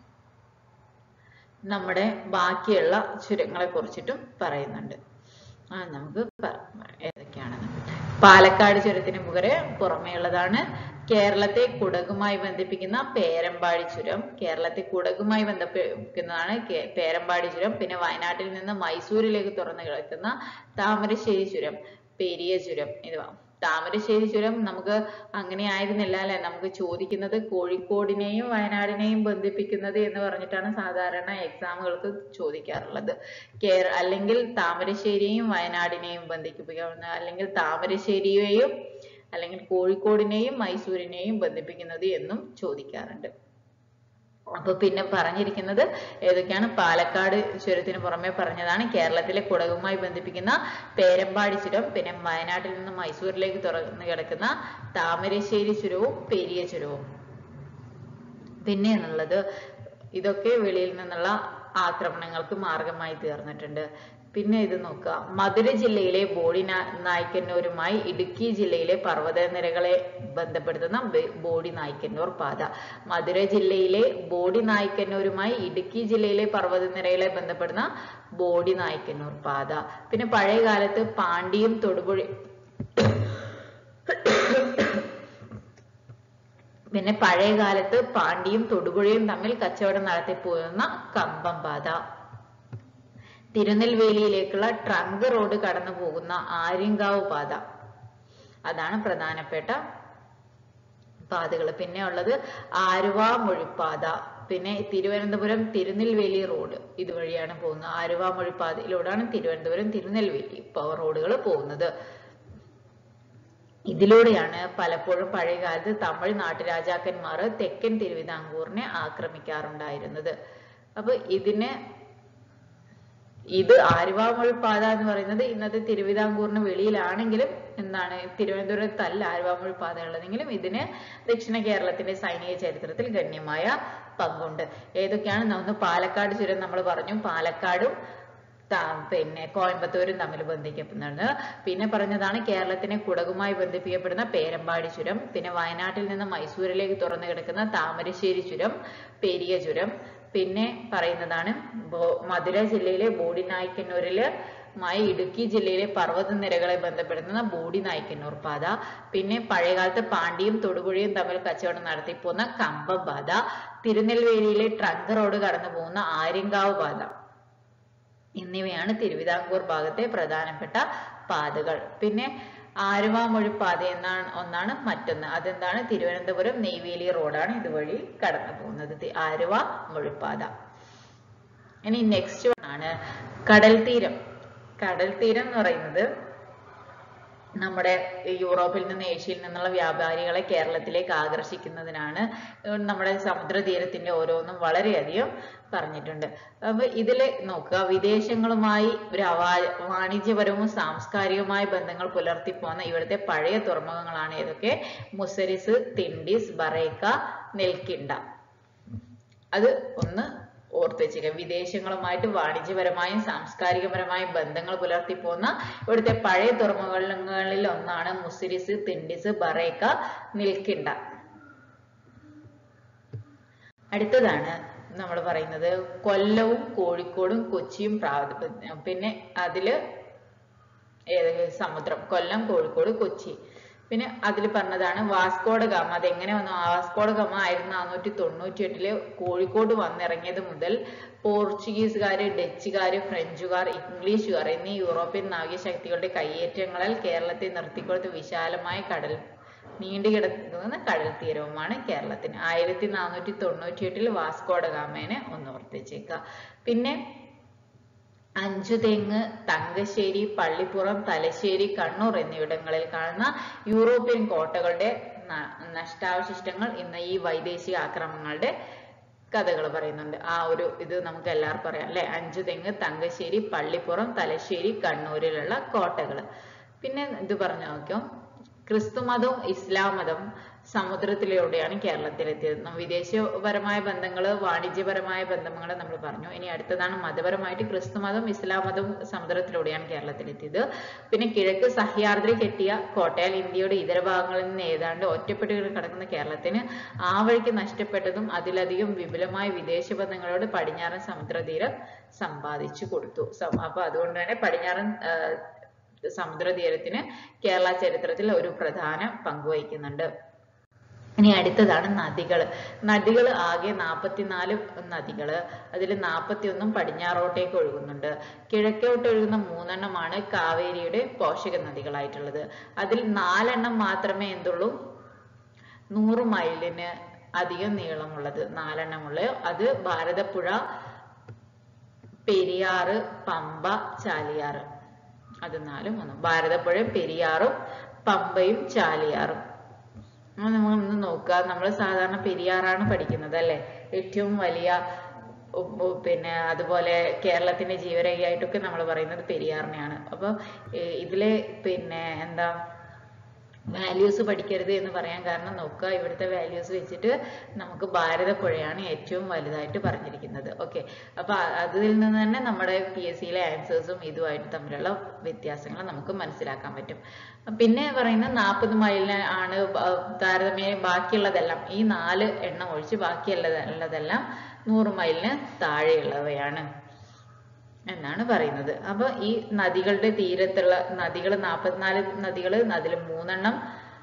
നമ്മുടെ ബാക്കിയുള്ള ചുരങ്ങളെ കുറിച്ചിട്ടും പറയുന്നുണ്ട് ആ നമുക്ക് പ- ഏതൊക്കെയാണെന്ന് പാലക്കാട് ചുരത്തിന് പുകരെ പുറമേയുള്ളതാണ് കേരളത്തെ കുടകുമായി ബന്ധിപ്പിക്കുന്ന പേരമ്പാടി ചുരം കേരളത്തെ കുടകുമായി ബന്ധിപ്പിക്കുന്നതാണ് കേ- പേരമ്പാടി ചുരം പിന്നെ വയനാട്ടിൽ നിന്ന് മൈസൂരിലേക്ക് തുറന്നു കിടക്കുന്ന താമരശ്ശേരി ചുരം പെരിയ ചുരം ഇത് താമരശ്ശേരി ചുരം നമുക്ക് അങ്ങനെ ആയിരുന്നില്ല അല്ലെ നമുക്ക് ചോദിക്കുന്നത് കോഴിക്കോടിനെയും വയനാടിനെയും ബന്ധിപ്പിക്കുന്നത് എന്ന് പറഞ്ഞിട്ടാണ് സാധാരണ എക്സാമുകൾക്ക് ചോദിക്കാറുള്ളത് കേര അല്ലെങ്കിൽ താമരശ്ശേരിയെയും വയനാടിനെയും ബന്ധിപ്പിക്കാവുന്ന അല്ലെങ്കിൽ താമരശ്ശേരിയെയും അല്ലെങ്കിൽ കോഴിക്കോടിനെയും മൈസൂരിനെയും ബന്ധിപ്പിക്കുന്നത് എന്നും ചോദിക്കാറുണ്ട് അപ്പൊ പിന്നെ പറഞ്ഞിരിക്കുന്നത് ഏതൊക്കെയാണ് പാലക്കാട് ചുരത്തിന് പുറമെ പറഞ്ഞതാണ് കേരളത്തിലെ കുടകുമായി ബന്ധിപ്പിക്കുന്ന പേരമ്പാടി ചുരം പിന്നെ വയനാട്ടിൽ നിന്ന് മൈസൂരിലേക്ക് തുറന്നു കിടക്കുന്ന താമരശ്ശേരി ചുരവും പെരിയ ചുരവും പിന്നെ എന്നുള്ളത് ഇതൊക്കെ വെളിയിൽ നിന്നുള്ള ആക്രമണങ്ങൾക്ക് മാർഗമായി തീർന്നിട്ടുണ്ട് പിന്നെ ഇത് നോക്കുക മധുര ജില്ലയിലെ ബോഡി നാ- നായ്ക്കന്നൂരുമായി ഇടുക്കി ജില്ലയിലെ പർവ്വതനിരകളെ ബന്ധപ്പെടുത്തുന്ന ബെ- ബോഡി നായ്ക്കന്നൂർ പാത മധുര ജില്ലയിലെ ബോഡി നായ്ക്കന്നൂരുമായി ഇടുക്കി ജില്ലയിലെ പർവ്വതനിരകളെ ബന്ധപ്പെടുന്ന ബോഡി നായ്ക്കന്നൂർ പാത പിന്നെ പഴയ കാലത്ത് പാണ്ടിയും തൊടുപുഴ പിന്നെ പഴയ കാലത്ത് പാണ്ടിയും തൊടുപുഴയും തമ്മിൽ കച്ചവടം നടത്തിപ്പോരുന്ന കമ്പം പാത തിരുനെൽവേലിയിലേക്കുള്ള ട്രങ്ക് റോഡ് കടന്നു പോകുന്ന ആര്യങ്കാവ് പാത അതാണ് പ്രധാനപ്പെട്ട പാതകൾ പിന്നെ ഉള്ളത് ആലുവ മൊഴിപ്പാത പിന്നെ തിരുവനന്തപുരം തിരുനെൽവേലി റോഡ് ഇതുവഴിയാണ് പോകുന്നത് ആലുവ മൊഴിപ്പാതയിലൂടെയാണ് തിരുവനന്തപുരം തിരുനെൽവേലി റോഡുകൾ പോകുന്നത് ഇതിലൂടെയാണ് പലപ്പോഴും പഴയ കാലത്ത് തമിഴ് നാട്ടുരാജാക്കന്മാർ തെക്കൻ തിരുവിതാംകൂറിനെ ആക്രമിക്കാറുണ്ടായിരുന്നത് അപ്പൊ ഇതിന് ഇത് ആലുവാമൊഴിപ്പാത എന്ന് പറയുന്നത് ഇന്നത്തെ തിരുവിതാംകൂറിന് വെളിയിലാണെങ്കിലും എന്താണ് തിരുവനന്തപുരത്തല്ല ആലുവാമൊഴിപ്പാത ഉള്ളതെങ്കിലും ഇതിന് ദക്ഷിണ കേരളത്തിന്റെ സൈനിക ചരിത്രത്തിൽ ഗണ്യമായ പങ്കുണ്ട് ഏതൊക്കെയാണ് ഒന്ന് പാലക്കാട് ചുരം നമ്മൾ പറഞ്ഞു പാലക്കാടും ത- പിന്നെ കോയമ്പത്തൂരും തമ്മിൽ ബന്ധിക്കപ്പെടുന്നുണ്ട് പിന്നെ പറഞ്ഞതാണ് കേരളത്തിനെ കുടകുമായി ബന്ധിപ്പിക്കപ്പെടുന്ന പേരമ്പാടി ചുരം പിന്നെ വയനാട്ടിൽ നിന്ന് മൈസൂരിലേക്ക് തുറന്നു കിടക്കുന്ന താമരശ്ശേരി ചുരം പെരിയ ചുരം പിന്നെ പറയുന്നതാണ് ബോ- മധുര ജില്ലയിലെ ബോഡി നായ്ക്കന്നൂരില് മായി ഇടുക്കി ജില്ലയിലെ പർവ്വതനിരകളെ ബന്ധപ്പെടുത്തുന്ന ബോഡി നായ്ക്കന്നൂർ പാത പിന്നെ പഴയകാലത്ത് പാണ്ടിയും തൊടുപുഴയും തമ്മിൽ കച്ചവടം നടത്തിപ്പോന്ന കമ്പം പാത തിരുനെൽവേലിയിലെ ട്രങ്ക് റോഡ് കടന്നു പോകുന്ന ആര്യങ്കാവ് പാത എന്നിവയാണ് തിരുവിതാംകൂർ ഭാഗത്തെ പ്രധാനപ്പെട്ട പാതകൾ പിന്നെ ആലുവാമൊഴി പാത എന്നാണ് ഒന്നാണ് മറ്റൊന്ന് അതെന്താണ് തിരുവനന്തപുരം നെയ്വേലി റോഡാണ് ഇതുവഴി കടന്നു പോകുന്നത് തി- ആലുവ മൊഴിപ്പാത ഇനി നെക്സ്റ്റ് ആണ് കടൽ തീരം കടൽ തീരം എന്ന് പറയുന്നത് നമ്മുടെ യൂറോപ്പിൽ നിന്ന് ഏഷ്യയിൽ നിന്നുള്ള വ്യാപാരികളെ കേരളത്തിലേക്ക് ആകർഷിക്കുന്നതിനാണ് നമ്മുടെ സമുദ്രതീരത്തിന്റെ ഓരോന്നും വളരെയധികം പറഞ്ഞിട്ടുണ്ട് അപ്പൊ ഇതില് നോക്കുക വിദേശങ്ങളുമായി ഒരു അവാ- വാണിജ്യപരവും സാംസ്കാരികവുമായ ബന്ധങ്ങൾ പുലർത്തി പോകുന്ന ഇവിടുത്തെ പഴയ തുറമുഖങ്ങളാണ് ഏതൊക്കെ മുസരിസ് തിണ്ടിസ് ബറേക്ക നെൽക്കിണ്ട അത് ഒന്ന് ഓർത്ത് വെച്ചേക്കുക വിദേശങ്ങളുമായിട്ട് വാണിജ്യപരമായും സാംസ്കാരികപരമായും ബന്ധങ്ങൾ പുലർത്തി പോന്ന ഇവിടുത്തെ പഴയ തുറമുഖങ്ങളിൽ ഒന്നാണ് മുസിരിസ് തിണ്ടിസ് ബറേക്ക നിൽക്കിണ്ട അടുത്തതാണ് നമ്മൾ പറയുന്നത് കൊല്ലവും കോഴിക്കോടും കൊച്ചിയും പ്രാ- പിന്നെ അതില് ഏത് സമുദ്രം കൊല്ലം കോഴിക്കോട് കൊച്ചി പിന്നെ അതിൽ പറഞ്ഞതാണ് വാസ്കോഡ ഗാമ അതെങ്ങനെ വന്നു വാസ്കോഡ ഗാമ ആയിരത്തി നാനൂറ്റി തൊണ്ണൂറ്റി എട്ടില് കോഴിക്കോട് വന്നിറങ്ങിയത് മുതൽ പോർച്ചുഗീസുകാര് ഡച്ചുകാര് ഫ്രഞ്ചുകാർ ഇംഗ്ലീഷുകാർ എന്നീ യൂറോപ്യൻ നാവികശക്തികളുടെ കയ്യേറ്റങ്ങളാൽ കേരളത്തെ നിർത്തിക്കൊടുത്ത വിശാലമായ കടൽ നീണ്ടു കിടക്കുന്ന കടൽ തീരവുമാണ് കേരളത്തിന് ആയിരത്തി നാനൂറ്റി തൊണ്ണൂറ്റി എട്ടിൽ വാസ്കോഡ ഗാമേനെ ഒന്ന് ഓർത്തിച്ചേക്കുക പിന്നെ അഞ്ചുതെങ്ങ് തങ്കശ്ശേരി പള്ളിപ്പുറം തലശ്ശേരി കണ്ണൂർ എന്നിവിടങ്ങളിൽ കാണുന്ന യൂറോപ്യൻ കോട്ടകളുടെ ന- നഷ്ടാവശിഷ്ടങ്ങൾ ഇന്ന് ഈ വൈദേശിക ആക്രമണങ്ങളുടെ കഥകൾ പറയുന്നുണ്ട് ആ ഒരു ഇത് നമുക്ക് എല്ലാവർക്കും അറിയാം അല്ലെ അഞ്ചുതെങ്ങ് തങ്കശ്ശേരി പള്ളിപ്പുറം തലശ്ശേരി കണ്ണൂരിലുള്ള കോട്ടകൾ പിന്നെ ഇത് പറഞ്ഞു നോക്കിയോ ക്രിസ്തുമതവും ഇസ്ലാം മതവും സമുദ്രത്തിലൂടെയാണ് കേരളത്തിലെത്തിയത് ന- വിദേശപരമായ ബന്ധങ്ങൾ വാണിജ്യപരമായ ബന്ധങ്ങൾ നമ്മൾ പറഞ്ഞു ഇനി അടുത്തതാണ് മതപരമായിട്ട് ക്രിസ്തുമതവും ഇസ്ലാം മതവും സമുദ്രത്തിലൂടെയാണ് കേരളത്തിലെത്തിയത് പിന്നെ കിഴക്ക് സഹ്യാദ്രി കെട്ടിയ കോട്ടയാൽ ഇന്ത്യയുടെ ഇതര ഭാഗങ്ങളിൽ നിന്ന് ഏതാണ്ട് ഒറ്റപ്പെട്ട് കിടക്കുന്ന കേരളത്തിന് ആ വഴിക്ക് നഷ്ടപ്പെട്ടതും അതിലധികം വിപുലമായ വിദേശ ബന്ധങ്ങളോട് പടിഞ്ഞാറൻ സമുദ്രതീരം സമ്പാദിച്ചു കൊടുത്തു സം- അപ്പൊ അതുകൊണ്ട് തന്നെ പടിഞ്ഞാറൻ ആ, സമുദ്രതീരത്തിന് കേരള ചരിത്രത്തിൽ ഒരു പ്രധാന പങ്ക് വഹിക്കുന്നുണ്ട് ഇനി അടുത്തതാണ് നദികൾ നദികൾ ആകെ നാൽപ്പത്തിനാല് നദികള് അതിൽ നാൽപ്പത്തിയൊന്നും പടിഞ്ഞാറോട്ടേക്ക് ഒഴുകുന്നുണ്ട് കിഴക്കോട്ട് ഒഴുകുന്ന മൂന്നെണ്ണമാണ് കാവേരിയുടെ പോഷക നദികളായിട്ടുള്ളത് അതിൽ നാലെണ്ണം മാത്രമേ എന്തുള്ളൂ നൂറ് മൈലിന് അധികം നീളമുള്ളത് നാലെണ്ണമുള്ള അത് ഭാരതപ്പുഴ പെരിയാറ് പമ്പ ചാലിയാറ് അത് നാലും ഒന്നും ഭാരതപ്പുഴയും പെരിയാറും പമ്പയും ചാലിയാറും ആ നമ്മൾ ഒന്ന് നോക്കുക നമ്മൾ സാധാരണ പെരിയാറാണ് പഠിക്കുന്നത് അല്ലെ ഏറ്റവും വലിയ ഉ- ഉ- പിന്നെ അതുപോലെ കേരളത്തിന്റെ ജീവരേഖയായിട്ടൊക്കെ നമ്മൾ പറയുന്നത് പെരിയാറിനെയാണ് അപ്പൊ ഏർ ഇതിലെ പിന്നെ എന്താ വാല്യൂസ് പഠിക്കരുത് എന്ന് പറയാൻ കാരണം നോക്കുക ഇവിടുത്തെ വാല്യൂസ് വെച്ചിട്ട് നമുക്ക് ഭാരതപ്പുഴയാണ് ഏറ്റവും വലുതായിട്ട് പറഞ്ഞിരിക്കുന്നത് ഓക്കെ അപ്പൊ അ- അതിൽ നിന്ന് തന്നെ നമ്മുടെ പി എസ് സിയിലെ ആൻസേഴ്സും ഇതുമായിട്ട് തമ്മിലുള്ള വ്യത്യാസങ്ങൾ നമുക്ക് മനസ്സിലാക്കാൻ പറ്റും പിന്നെ പറയുന്നത് നാൽപ്പത് മൈലിന് ആണ് ബ- താരതമ്യേന ബാക്കിയുള്ളതെല്ലാം ഈ നാല് എണ്ണം ഒഴിച്ച് ബാക്കിയുള്ളതെല്ലാം നൂറ് മൈലിന് താഴെയുള്ളവയാണ് എന്നാണ് പറയുന്നത് അപ്പൊ ഈ നദികളുടെ തീരത്തുള്ള നദികൾ നാൽപ്പത്തിനാല് നദികൾ അതിൽ മൂന്നെണ്ണം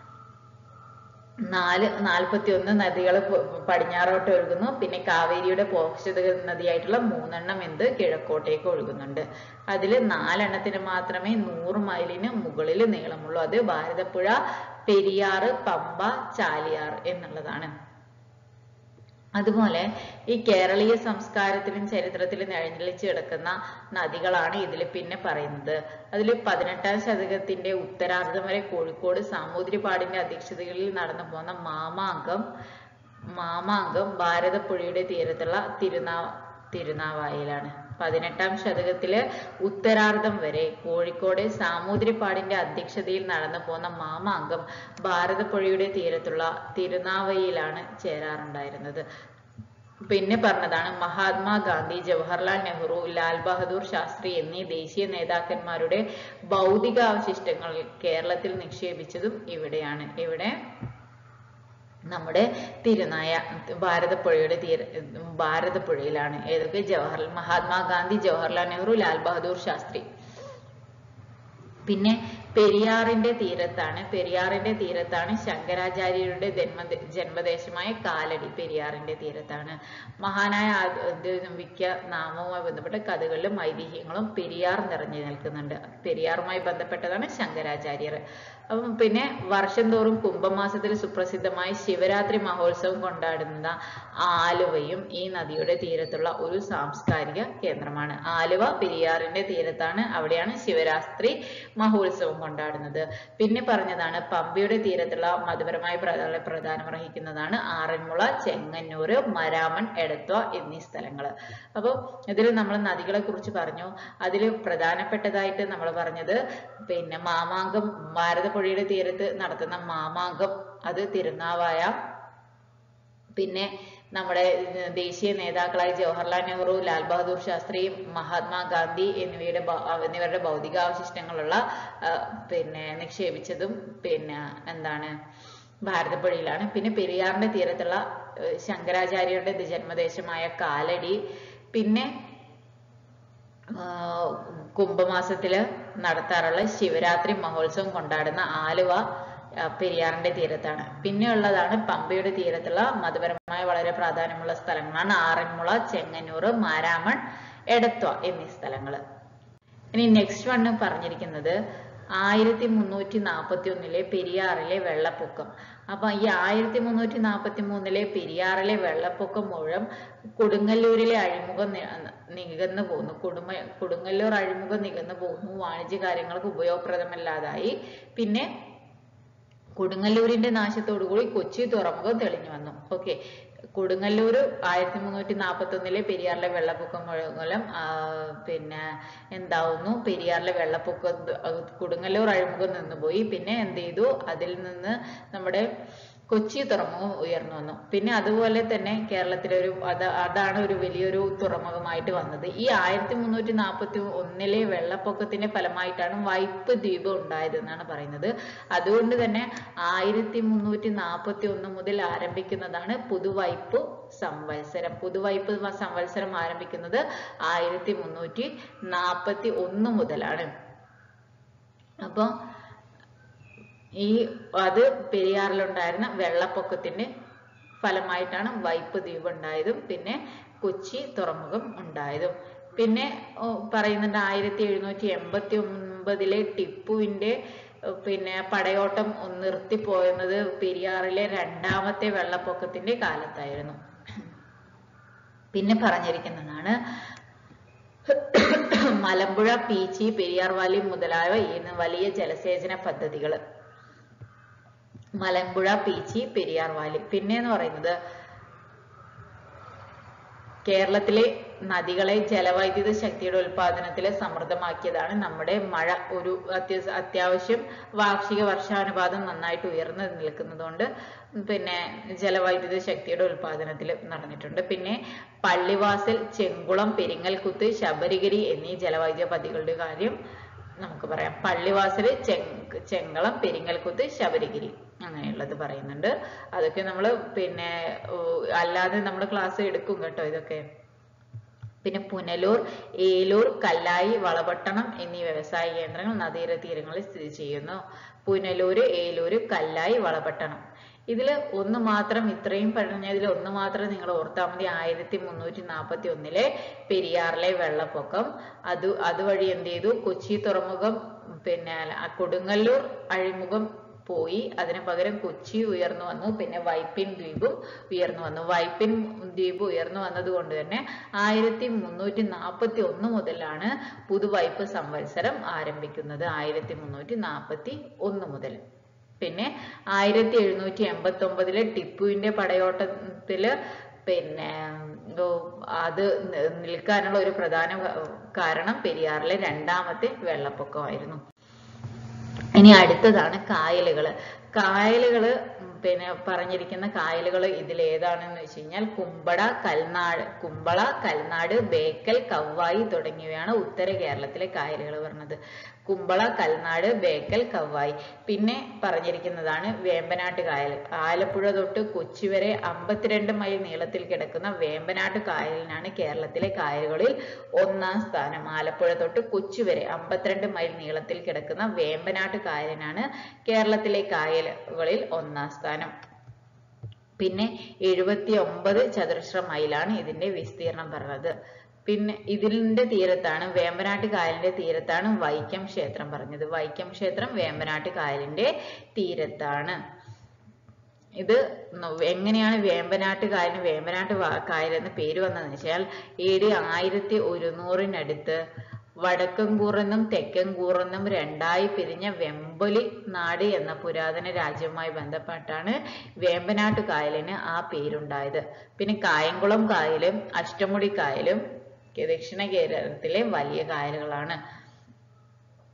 നാല് നാൽപ്പത്തി ഒന്ന് നദികൾ പടിഞ്ഞാറോട്ട് ഒഴുകുന്നു പിന്നെ കാവേരിയുടെ പോഷക നദിയായിട്ടുള്ള മൂന്നെണ്ണം എന്ത് കിഴക്കോട്ടേക്ക് ഒഴുകുന്നുണ്ട് അതിൽ നാലെണ്ണത്തിന് മാത്രമേ നൂറ് മൈലിന് മുകളിൽ നീളമുള്ളൂ അത് ഭാരതപ്പുഴ പെരിയാറ് പമ്പ ചാലിയാർ എന്നുള്ളതാണ് അതുപോലെ ഈ കേരളീയ സംസ്കാരത്തിലും ചരിത്രത്തിലും എഴുന്നള്ളിച്ച് കിടക്കുന്ന നദികളാണ് ഇതിൽ പിന്നെ പറയുന്നത് അതിൽ പതിനെട്ടാം ശതകത്തിന്റെ ഉത്തരാർദ്ധം വരെ കോഴിക്കോട് സാമൂതിരിപ്പാടിന്റെ അധ്യക്ഷതകളിൽ നടന്നു പോകുന്ന മാമാങ്കം മാമാങ്കം ഭാരതപ്പുഴയുടെ തീരത്തുള്ള തിരുനാ തിരുനാവായിലാണ് പതിനെട്ടാം ശതകത്തില് ഉത്തരാർദ്ധം വരെ കോഴിക്കോട് സാമൂതിരിപ്പാടിന്റെ അധ്യക്ഷതയിൽ നടന്നു പോന്ന മാമാങ്കം ഭാരതപ്പുഴയുടെ തീരത്തുള്ള തിരുനാവയിലാണ് ചേരാറുണ്ടായിരുന്നത് പിന്നെ പറഞ്ഞതാണ് മഹാത്മാഗാന്ധി ജവഹർലാൽ നെഹ്റു ലാൽ ബഹദൂർ ശാസ്ത്രി എന്നീ ദേശീയ നേതാക്കന്മാരുടെ ഭൗതികാവശിഷ്ടങ്ങൾ കേരളത്തിൽ നിക്ഷേപിച്ചതും ഇവിടെയാണ് ഇവിടെ നമ്മുടെ തിരുനായ ഭാരതപ്പുഴയുടെ തീര ഭാരതപ്പുഴയിലാണ് ഏതൊക്കെ ജവഹർ മഹാത്മാഗാന്ധി ജവഹർലാൽ നെഹ്റു ലാൽ ബഹദൂർ ശാസ്ത്രി പിന്നെ പെരിയാറിന്റെ തീരത്താണ് പെരിയാറിന്റെ തീരത്താണ് ശങ്കരാചാര്യരുടെ ജന്മ ജന്മദേശമായ കാലടി പെരിയാറിന്റെ തീരത്താണ് മഹാനായ ആ- ഇത് മിക്ക നാമവുമായി ബന്ധപ്പെട്ട കഥകളിലും ഐതിഹ്യങ്ങളും പെരിയാർ നിറഞ്ഞു നിൽക്കുന്നുണ്ട് പെരിയാറുമായി ബന്ധപ്പെട്ടതാണ് ശങ്കരാചാര്യർ അപ്പം പിന്നെ വർഷം തോറും കുംഭമാസത്തിൽ സുപ്രസിദ്ധമായ ശിവരാത്രി മഹോത്സവം കൊണ്ടാടുന്ന ആലുവയും ഈ നദിയുടെ തീരത്തുള്ള ഒരു സാംസ്കാരിക കേന്ദ്രമാണ് ആലുവ പെരിയാറിന്റെ തീരത്താണ് അവിടെയാണ് ശിവരാത്രി മഹോത്സവം കൊണ്ടാടുന്നത് പിന്നെ പറഞ്ഞതാണ് പമ്പയുടെ തീരത്തുള്ള മതപരമായ പ്രധാന പ്രധാനം വഹിക്കുന്നതാണ് ആറന്മുള ചെങ്ങന്നൂര് മരാമൺ എടത്വ എന്നീ സ്ഥലങ്ങൾ അപ്പോൾ ഇതിൽ നമ്മൾ നദികളെ കുറിച്ച് പറഞ്ഞു അതിൽ പ്രധാനപ്പെട്ടതായിട്ട് നമ്മൾ പറഞ്ഞത് പിന്നെ മാമാങ്കം ഭാരതപ്പുഴയുടെ തീരത്ത് നടത്തുന്ന മാമാങ്കം അത് തിരുനാവായ പിന്നെ നമ്മുടെ ഏർ, ദേശീയ നേതാക്കളായ ജവഹർലാൽ നെഹ്റു ലാൽ ബഹദൂർ ശാസ്ത്രി മഹാത്മാഗാന്ധി എന്നിവയുടെ ഭ- എന്നിവരുടെ ഭൗതികാവശിഷ്ടങ്ങളുള്ള ആ, പിന്നെ നിക്ഷേപിച്ചതും പിന്നെ എന്താണ് ഭാരതപ്പുഴയിലാണ് പിന്നെ പെരിയാറിന്റെ തീരത്തുള്ള ഏർ, ശങ്കരാചാര്യരുടെ ജന്മദേശമായ കാലടി പിന്നെ ആ, കുംഭമാസത്തില് നടത്താറുള്ള ശിവരാത്രി മഹോത്സവം കൊണ്ടാടുന്ന ആലുവ ആ, പെരിയാറിന്റെ തീരത്താണ് പിന്നെ ഉള്ളതാണ് പമ്പയുടെ തീരത്തുള്ള മതപരമായ വളരെ പ്രാധാന്യമുള്ള സ്ഥലങ്ങളാണ് ആറന്മുള ചെങ്ങന്നൂർ മാരാമൺ എടത്വ എന്നീ സ്ഥലങ്ങൾ ഇനി നെക്സ്റ്റ് വണ് പറഞ്ഞിരിക്കുന്നത് ആയിരത്തി മുന്നൂറ്റി നാൽപ്പത്തി ഒന്നിലെ പെരിയാറിലെ വെള്ളപ്പൊക്കം അപ്പൊ ഈ ആയിരത്തി മുന്നൂറ്റി നാൽപ്പത്തി മൂന്നിലെ പെരിയാറിലെ വെള്ളപ്പൊക്കം മൂലം കൊടുങ്ങല്ലൂരിലെ അഴിമുഖം നി- നികന്നു പോകുന്നു കൊടുമ കൊടുങ്ങല്ലൂർ അഴിമുഖം നികന്നു പോകുന്നു വാണിജ്യ കാര്യങ്ങൾക്ക് ഉപയോഗപ്രദമല്ലാതായി പിന്നെ കൊടുങ്ങല്ലൂരിന്റെ നാശത്തോടുകൂടി കൊച്ചി തുറമുഖം തെളിഞ്ഞു വന്നു ഓക്കെ കൊടുങ്ങല്ലൂർ ആയിരത്തി മുന്നൂറ്റി നാൽപ്പത്തി ഒന്നിലെ പെരിയാറിലെ വെള്ളപ്പൊക്കം മൂലം ആ, പിന്നെ എന്താവുന്നു പെരിയാറിലെ വെള്ളപ്പൊക്കം അത് കൊടുങ്ങല്ലൂർ അഴിമുഖം നിന്നുപോയി പിന്നെ എന്ത് ചെയ്തു അതിൽ നിന്ന് നമ്മുടെ കൊച്ചി തുറമുഖം ഉയർന്നു വന്നു പിന്നെ അതുപോലെ തന്നെ കേരളത്തിലെ ഒരു അത് അതാണ് ഒരു വലിയൊരു തുറമുഖമായിട്ട് വന്നത് ഈ ആയിരത്തി മുന്നൂറ്റി നാൽപ്പത്തി ഒന്നിലെ വെള്ളപ്പൊക്കത്തിന്റെ ഫലമായിട്ടാണ് വൈപ്പ് ദ്വീപ് ഉണ്ടായത് എന്നാണ് പറയുന്നത് അതുകൊണ്ട് തന്നെ ആയിരത്തി മുന്നൂറ്റി നാൽപ്പത്തി ഒന്ന് മുതൽ ആരംഭിക്കുന്നതാണ് പുതുവൈപ്പ് സംവത്സരം പുതുവൈപ്പ് വ- സംവത്സരം ആരംഭിക്കുന്നത് ആയിരത്തി മുന്നൂറ്റി നാൽപ്പത്തി ഒന്ന് മുതലാണ് അപ്പൊ ഈ അത് പെരിയാറിലുണ്ടായിരുന്ന വെള്ളപ്പൊക്കത്തിന്റെ ഫലമായിട്ടാണ് വൈപ്പ് ദ്വീപ് ഉണ്ടായതും പിന്നെ കൊച്ചി തുറമുഖം ഉണ്ടായതും പിന്നെ ഓ, പറയുന്നുണ്ട് ആയിരത്തി എഴുന്നൂറ്റി എൺപത്തി ഒമ്പതിലെ ടിപ്പുവിന്റെ ഏർ, പിന്നെ പടയോട്ടം ഒന്ന് നിർത്തിപ്പോയത് പെരിയാറിലെ രണ്ടാമത്തെ വെള്ളപ്പൊക്കത്തിന്റെ കാലത്തായിരുന്നു പിന്നെ പറഞ്ഞിരിക്കുന്നതാണ് മലമ്പുഴ പീച്ചി പെരിയാർ വാലി മുതലായവ ഇന്ന് വലിയ ജലസേചന പദ്ധതികൾ മലമ്പുഴ പീച്ചി പെരിയാർ വാലി പിന്നെ എന്ന് പറയുന്നത് കേരളത്തിലെ നദികളെ ജലവൈദ്യുത ശക്തിയുടെ ഉൽപാദനത്തിൽ സമൃദ്ധമാക്കിയതാണ് നമ്മുടെ മഴ ഒരു അത്യ അത്യാവശ്യം വാർഷിക വർഷാനുപാതം നന്നായിട്ട് ഉയർന്നു നിൽക്കുന്നതുകൊണ്ട് പിന്നെ ജലവൈദ്യുത ശക്തിയുടെ ഉൽപാദനത്തിൽ നടന്നിട്ടുണ്ട് പിന്നെ പള്ളിവാസൽ ചെങ്കുളം പെരിങ്ങൽകുത്ത് ശബരിഗിരി എന്നീ ജലവൈദ്യുത പദ്ധതികളുടെ കാര്യം നമുക്ക് പറയാം പള്ളിവാസല് ചെങ് ചെങ്കളം പെരിങ്ങൽകുത്ത് ശബരിഗിരി അങ്ങനെയുള്ളത് പറയുന്നുണ്ട് അതൊക്കെ നമ്മൾ പിന്നെ ഓ, അല്ലാതെ നമ്മൾ ക്ലാസ് എടുക്കും കേട്ടോ ഇതൊക്കെ പിന്നെ പുനലൂർ ഏലൂർ കല്ലായി വളപട്ടണം എന്നീ വ്യവസായ കേന്ദ്രങ്ങൾ നദീര തീരങ്ങളിൽ സ്ഥിതി ചെയ്യുന്നു പുനലൂര് ഏലൂര് കല്ലായി വളപട്ടണം ഇതിൽ ഒന്ന് മാത്രം ഇത്രയും പറഞ്ഞതിൽ ഒന്ന് മാത്രം നിങ്ങൾ ഓർത്താൽ മതി ആയിരത്തി മുന്നൂറ്റി നാൽപ്പത്തി ഒന്നിലെ പെരിയാറിലെ വെള്ളപ്പൊക്കം അത് അതുവഴി എന്ത് ചെയ്തു കൊച്ചി തുറമുഖം പിന്നെ ആ കൊടുങ്ങല്ലൂർ അഴിമുഖം പോയി അതിന് പകരം കൊച്ചി ഉയർന്നു വന്നു പിന്നെ വൈപ്പിൻ ദ്വീപും ഉയർന്നു വന്നു വൈപ്പിൻ ദ്വീപ് ഉയർന്നു വന്നത് കൊണ്ട് തന്നെ ആയിരത്തി മുന്നൂറ്റി നാൽപ്പത്തി ഒന്ന് മുതലാണ് പുതുവൈപ്പ് സംവത്സരം ആരംഭിക്കുന്നത് ആയിരത്തി മുന്നൂറ്റി നാൽപ്പത്തി ഒന്ന് മുതൽ പിന്നെ ആയിരത്തി എഴുന്നൂറ്റി എൺപത്തി ഒമ്പതിലെ ടിപ്പുവിന്റെ പടയോട്ടത്തില് പിന്നെ ഓ, അത് നി- നിൽക്കാനുള്ള ഒരു പ്രധാന ക- കാരണം പെരിയാറിലെ രണ്ടാമത്തെ വെള്ളപ്പൊക്കമായിരുന്നു ഇനി അടുത്തതാണ് കായലുകള് കായലുകള് ഉം പിന്നെ പറഞ്ഞിരിക്കുന്ന കായലുകൾ ഇതിൽ ഏതാണെന്ന് വെച്ച് കഴിഞ്ഞാൽ കുമ്പട കൽനാട് കുമ്പള കൽനാട് ബേക്കൽ കവ്വായി തുടങ്ങിയവയാണ് ഉത്തര കേരളത്തിലെ കായലുകൾ പറഞ്ഞത് കുമ്പള കൽനാട് ബേക്കൽ കവ്വായി പിന്നെ പറഞ്ഞിരിക്കുന്നതാണ് വേമ്പനാട്ട് കായൽ ആലപ്പുഴ തൊട്ട് കൊച്ചി വരെ അമ്പത്തിരണ്ട് മൈൽ നീളത്തിൽ കിടക്കുന്ന വേമ്പനാട്ട് കായലിനാണ് കേരളത്തിലെ കായലുകളിൽ ഒന്നാം സ്ഥാനം ആലപ്പുഴ തൊട്ട് കൊച്ചി വരെ അമ്പത്തിരണ്ട് മൈൽ നീളത്തിൽ കിടക്കുന്ന വേമ്പനാട്ട് കായലിനാണ് കേരളത്തിലെ കായലുകളിൽ ഒന്നാം സ്ഥാനം പിന്നെ എഴുപത്തി ഒമ്പത് ചതുരശ്ര മൈലാണ് ഇതിന്റെ വിസ്തീർണം പറഞ്ഞത് പിന്നെ ഇതിന്റെ തീരത്താണ് വേമ്പനാട്ട് കായലിന്റെ തീരത്താണ് വൈക്കം ക്ഷേത്രം പറഞ്ഞത് വൈക്കം ക്ഷേത്രം വേമ്പനാട്ട് കായലിന്റെ തീരത്താണ് ഇത് ന- എങ്ങനെയാണ് വേമ്പനാട്ട് കായലിന് വേമ്പനാട്ട് വാ- കായൽ എന്ന് പേര് വന്നതെന്ന് വെച്ചാൽ എ ഡി ആയിരത്തി ഒരുന്നൂറിനടുത്ത് വടക്കൻകൂറെന്നും തെക്കൻകൂറെന്നും രണ്ടായി പിരിഞ്ഞ വെമ്പൊലി നാട് എന്ന പുരാതന രാജ്യവുമായി ബന്ധപ്പെട്ടാണ് വേമ്പനാട്ട് കായലിന് ആ പേരുണ്ടായത് പിന്നെ കായംകുളം കായലും അഷ്ടമുടി കായലും ദക്ഷിണ കേരളത്തിലെ വലിയ കായലുകളാണ്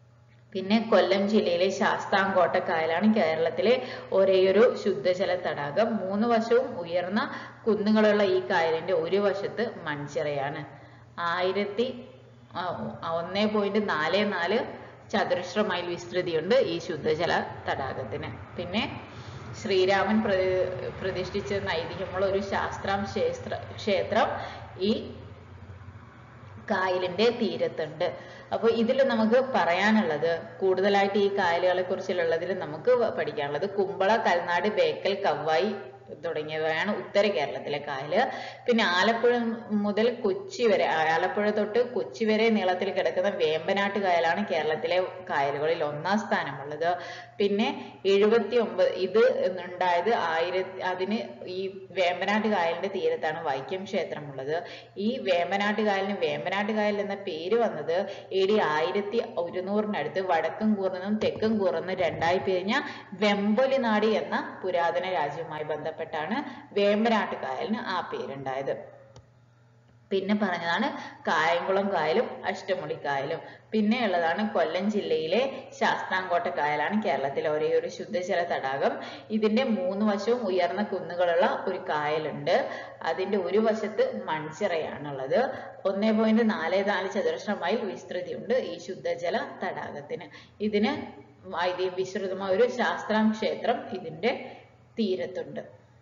പിന്നെ കൊല്ലം ജില്ലയിലെ ശാസ്താംകോട്ട കായലാണ് കേരളത്തിലെ ഒരേയൊരു ശുദ്ധജല തടാകം മൂന്ന് വശവും ഉയർന്ന കുന്നുകളുള്ള ഈ കായലിന്റെ ഒരു വശത്ത് മൺചിറയാണ് ആയിരത്തി ഒന്നേ പോയിന്റ് നാല് നാല് ചതുരശ്ര മൈൽ വിസ്തൃതിയുണ്ട് ഈ ശുദ്ധജല തടാകത്തിന് പിന്നെ ശ്രീരാമൻ പ്ര പ്രതിഷ്ഠിച്ച ഐതിഹ്യമുള്ള ഒരു ശാസ്ത്രം ക്ഷേത്ര ക്ഷേത്രം ഈ കായലിന്റെ തീരത്തുണ്ട് അപ്പോൾ ഇതിൽ നമുക്ക് പറയാനുള്ളത് കൂടുതലായിട്ട് ഈ കായലുകളെ കുറിച്ചുള്ളതിൽ നമുക്ക് പഠിക്കാനുള്ളത് കുമ്പള കൽനാട് ബേക്കൽ കവ്വായി തുടങ്ങിയവയാണ് ഉത്തര കേരളത്തിലെ കായല് പിന്നെ ആലപ്പുഴ മുതൽ കൊച്ചി വരെ ആലപ്പുഴ തൊട്ട് കൊച്ചി വരെ നീളത്തിൽ കിടക്കുന്ന വേമ്പനാട്ട് കായലാണ് കേരളത്തിലെ കായലുകളിൽ ഒന്നാം സ്ഥാനമുള്ളത് പിന്നെ എഴുപത്തി ഒമ്പത് ഇത് ഉണ്ടായത് ആയിരത്തി അതിന് ഈ വേമ്പനാട്ട് കായലിന്റെ തീരത്താണ് വൈക്കം ക്ഷേത്രമുള്ളത് ഈ വേമ്പനാട്ട് കായലിന് വേമ്പനാട്ട് കായൽ എന്ന പേര് വന്നത് എ ഡി ആയിരത്തി ഒരുന്നൂറിനടുത്ത് വടക്കും കൂർന്നും തെക്കും കൂർന്നും രണ്ടായി പിരിഞ്ഞ വെമ്പൊലിനാട് എന്ന പുരാതന രാജ്യവുമായി ബന്ധപ്പെട്ടാണ് വേമ്പനാട്ട് കായലിന് ആ പേരുണ്ടായത് പിന്നെ പറഞ്ഞതാണ് കായംകുളം കായലും അഷ്ടമുടി കായലും പിന്നെ ഉള്ളതാണ് കൊല്ലം ജില്ലയിലെ ശാസ്താംകോട്ട കായലാണ് കേരളത്തിലെ ഒരേ ഒരു ശുദ്ധജല തടാകം ഇതിന്റെ മൂന്ന് വശവും ഉയർന്ന കുന്നുകളുള്ള ഒരു കായലുണ്ട് അതിന്റെ ഒരു വശത്ത് മൺചിറയാണുള്ളത് ഒന്നേ പോയിന്റ് നാല് നാല് ചതുരശ്ര മൈൽ വിസ്തൃതിയുണ്ട് ഈ ശുദ്ധജല തടാകത്തിന് ഇതിന് വിസ്തൃതമായ ഒരു ശാസ്ത്രാം ക്ഷേത്രം ഇതിന്റെ തീരത്തുണ്ട്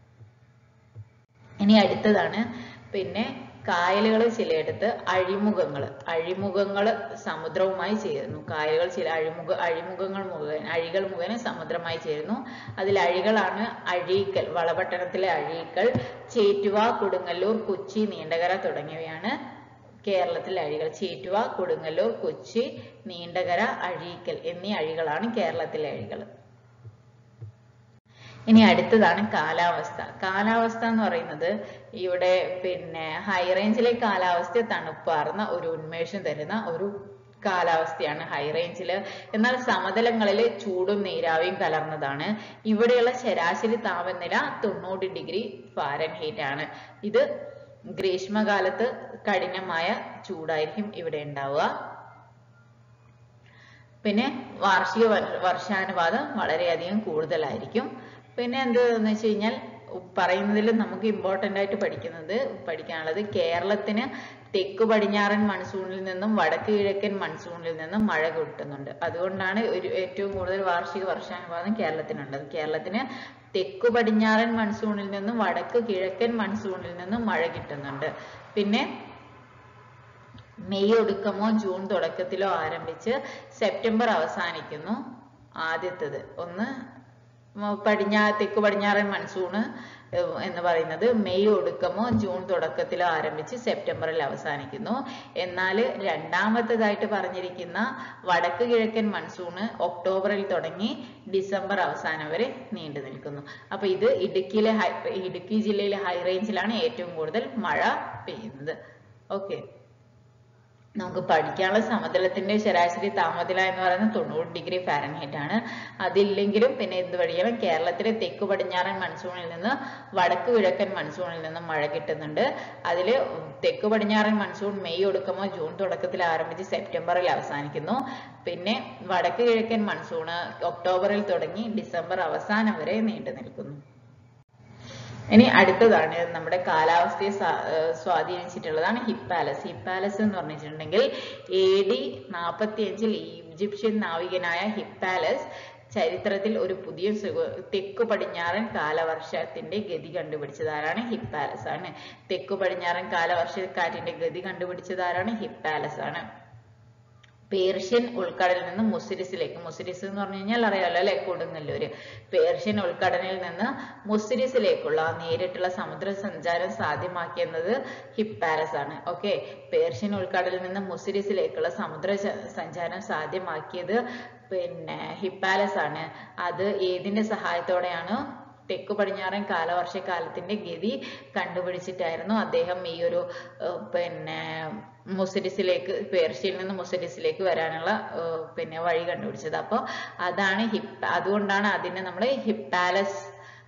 ഇനി അടുത്തതാണ് പിന്നെ കായലുകൾ ചിലയിടത്ത് അഴിമുഖങ്ങൾ അഴിമുഖങ്ങൾ സമുദ്രവുമായി ചേരുന്നു കായലുകൾ ചില അഴിമുഖ അഴിമുഖങ്ങൾ മുഖേന അഴികൾ മുഖേന സമുദ്രമായി ചേരുന്നു അതിൽ അഴികളാണ് അഴീക്കൽ വളപട്ടണത്തിലെ അഴീക്കൽ ചേറ്റുവ കൊടുങ്ങല്ലൂർ കൊച്ചി നീണ്ടകര തുടങ്ങിയവയാണ് കേരളത്തിലെ അഴികൾ ചേറ്റുവ കൊടുങ്ങല്ലൂർ കൊച്ചി നീണ്ടകര അഴീക്കൽ എന്നീ അഴികളാണ് കേരളത്തിലെ അഴികൾ ഇനി അടുത്തതാണ് കാലാവസ്ഥ കാലാവസ്ഥ എന്ന് പറയുന്നത് ഇവിടെ പിന്നെ ഹൈ റേഞ്ചിലെ കാലാവസ്ഥ തണുപ്പാർന്ന ഒരു ഉന്മേഷം തരുന്ന ഒരു കാലാവസ്ഥയാണ് ഹൈ റേഞ്ചിൽ എന്നാൽ സമതലങ്ങളിൽ ചൂടും നീരാവിയും കലർന്നതാണ് ഇവിടെയുള്ള ശരാശരി താപനില തൊണ്ണൂറ് ഡിഗ്രി ഫാരൻഹീറ്റ് ആണ് ഇത് ഗ്രീഷ്മകാലത്ത് കഠിനമായ ചൂടായിരിക്കും ഇവിടെ ഉണ്ടാവുക പിന്നെ വാർഷിക വർഷാനുപാതം വളരെയധികം കൂടുതലായിരിക്കും പിന്നെ എന്തെന്ന് വെച്ച് കഴിഞ്ഞാൽ പറയുന്നതിൽ നമുക്ക് ഇമ്പോർട്ടൻ്റ് ആയിട്ട് പഠിക്കുന്നത് പഠിക്കാനുള്ളത് കേരളത്തിന് തെക്ക് പടിഞ്ഞാറൻ മൺസൂണിൽ നിന്നും വടക്ക് കിഴക്കൻ മൺസൂണിൽ നിന്നും മഴ കിട്ടുന്നുണ്ട് അതുകൊണ്ടാണ് ഒരു ഏറ്റവും കൂടുതൽ വാർഷിക വർഷാനുപാതം കേരളത്തിനുള്ളത് കേരളത്തിന് തെക്കു പടിഞ്ഞാറൻ മൺസൂണിൽ നിന്നും വടക്ക് കിഴക്കൻ മൺസൂണിൽ നിന്നും മഴ കിട്ടുന്നുണ്ട് പിന്നെ മെയ് ഒടുക്കമോ ജൂൺ തുടക്കത്തിലോ ആരംഭിച്ച് സെപ്റ്റംബർ അവസാനിക്കുന്നു ആദ്യത്തത് ഒന്ന് പടിഞ്ഞാ തെക്ക് പടിഞ്ഞാറൻ മൺസൂണ് എന്ന് പറയുന്നത് മെയ് ഒടുക്കമോ ജൂൺ തുടക്കത്തിലോ ആരംഭിച്ച് സെപ്റ്റംബറിൽ അവസാനിക്കുന്നു എന്നാൽ രണ്ടാമത്തേതായിട്ട് പറഞ്ഞിരിക്കുന്ന വടക്ക് കിഴക്കൻ മൺസൂണ് ഒക്ടോബറിൽ തുടങ്ങി ഡിസംബർ അവസാനം വരെ നീണ്ടു നിൽക്കുന്നു അപ്പൊ ഇത് ഇടുക്കിയിലെ ഇടുക്കി ജില്ലയിലെ ഹൈ റേഞ്ചിലാണ് ഏറ്റവും കൂടുതൽ മഴ പെയ്യുന്നത് ഓക്കെ നമുക്ക് പഠിക്കാനുള്ള സമതലത്തിന്റെ ശരാശരി താപനില എന്ന് പറയുന്നത് തൊണ്ണൂറ് ഡിഗ്രി ഫാരൻഹീറ്റ് ആണ് അതില്ലെങ്കിലും പിന്നെ എന്ത് പഠിക്കണം കേരളത്തിലെ തെക്ക് പടിഞ്ഞാറൻ മൺസൂണിൽ നിന്ന് വടക്ക് കിഴക്കൻ മൺസൂണിൽ നിന്നും മഴ കിട്ടുന്നുണ്ട് അതിൽ തെക്ക് പടിഞ്ഞാറൻ മൺസൂൺ മെയ് ഒടുക്കമോ ജൂൺ തുടക്കത്തിൽ ആരംഭിച്ച് സെപ്റ്റംബറിൽ അവസാനിക്കുന്നു പിന്നെ വടക്ക് കിഴക്കൻ മൺസൂണ് ഒക്ടോബറിൽ തുടങ്ങി ഡിസംബർ അവസാനം വരെ നീണ്ടു നിൽക്കുന്നു ഇനി അടുത്തതാണ് നമ്മുടെ കാലാവസ്ഥയെ സ്വാധീനിച്ചിട്ടുള്ളതാണ് ഹിപ്പാലസ് ഹിപ്പാലസ് എന്ന് പറഞ്ഞിട്ടുണ്ടെങ്കിൽ എ ഡി നാൽപ്പത്തി അഞ്ചിൽ ഈജിപ്ഷ്യൻ നാവികനായ ഹിപ്പാലസ് ചരിത്രത്തിൽ ഒരു പുതിയ തെക്കു പടിഞ്ഞാറൻ കാലവർഷത്തിന്റെ ഗതി കണ്ടുപിടിച്ചത് ആരാണ് ഹിപ്പാലസ് ആണ് തെക്കു പടിഞ്ഞാറൻ കാലവർഷക്കാറ്റിന്റെ ഗതി കണ്ടുപിടിച്ചത് ആരാണ് ഹിപ്പാലസ് ആണ് പേർഷ്യൻ ഉൾക്കടലിൽ നിന്ന് മുസിരിസിലേക്ക് മുസിരിസ് എന്ന് പറഞ്ഞു കഴിഞ്ഞാൽ അറിയാലോ അല്ലെ കൊടുങ്ങല്ലൂര് പേർഷ്യൻ ഉൾക്കടലിൽ നിന്ന് മുസിരിസിലേക്കുള്ള നേരിട്ടുള്ള സമുദ്ര സഞ്ചാരം സാധ്യമാക്കിയെന്നത് ഹിപ്പാലസ് ആണ് ഓക്കെ പേർഷ്യൻ ഉൾക്കടലിൽ നിന്ന് മുസിരിസിലേക്കുള്ള സമുദ്ര സഞ്ചാരം സാധ്യമാക്കിയത് പിന്നെ ഹിപ്പാലസ് ആണ് അത് ഏതിന്റെ സഹായത്തോടെയാണ് തെക്കു പടിഞ്ഞാറൻ കാലവർഷക്കാലത്തിന്റെ ഗതി കണ്ടുപിടിച്ചിട്ടായിരുന്നു അദ്ദേഹം ഈ ഒരു പിന്നെ മുസരിസിലേക്ക് പേർഷ്യയിൽ നിന്ന് മുസരിസിലേക്ക് വരാനുള്ള പിന്നെ വഴി കണ്ടുപിടിച്ചത് അപ്പോൾ അതാണ് ഹിപ്പ അതുകൊണ്ടാണ് അതിനെ നമ്മൾ ഹിപ്പാലസ്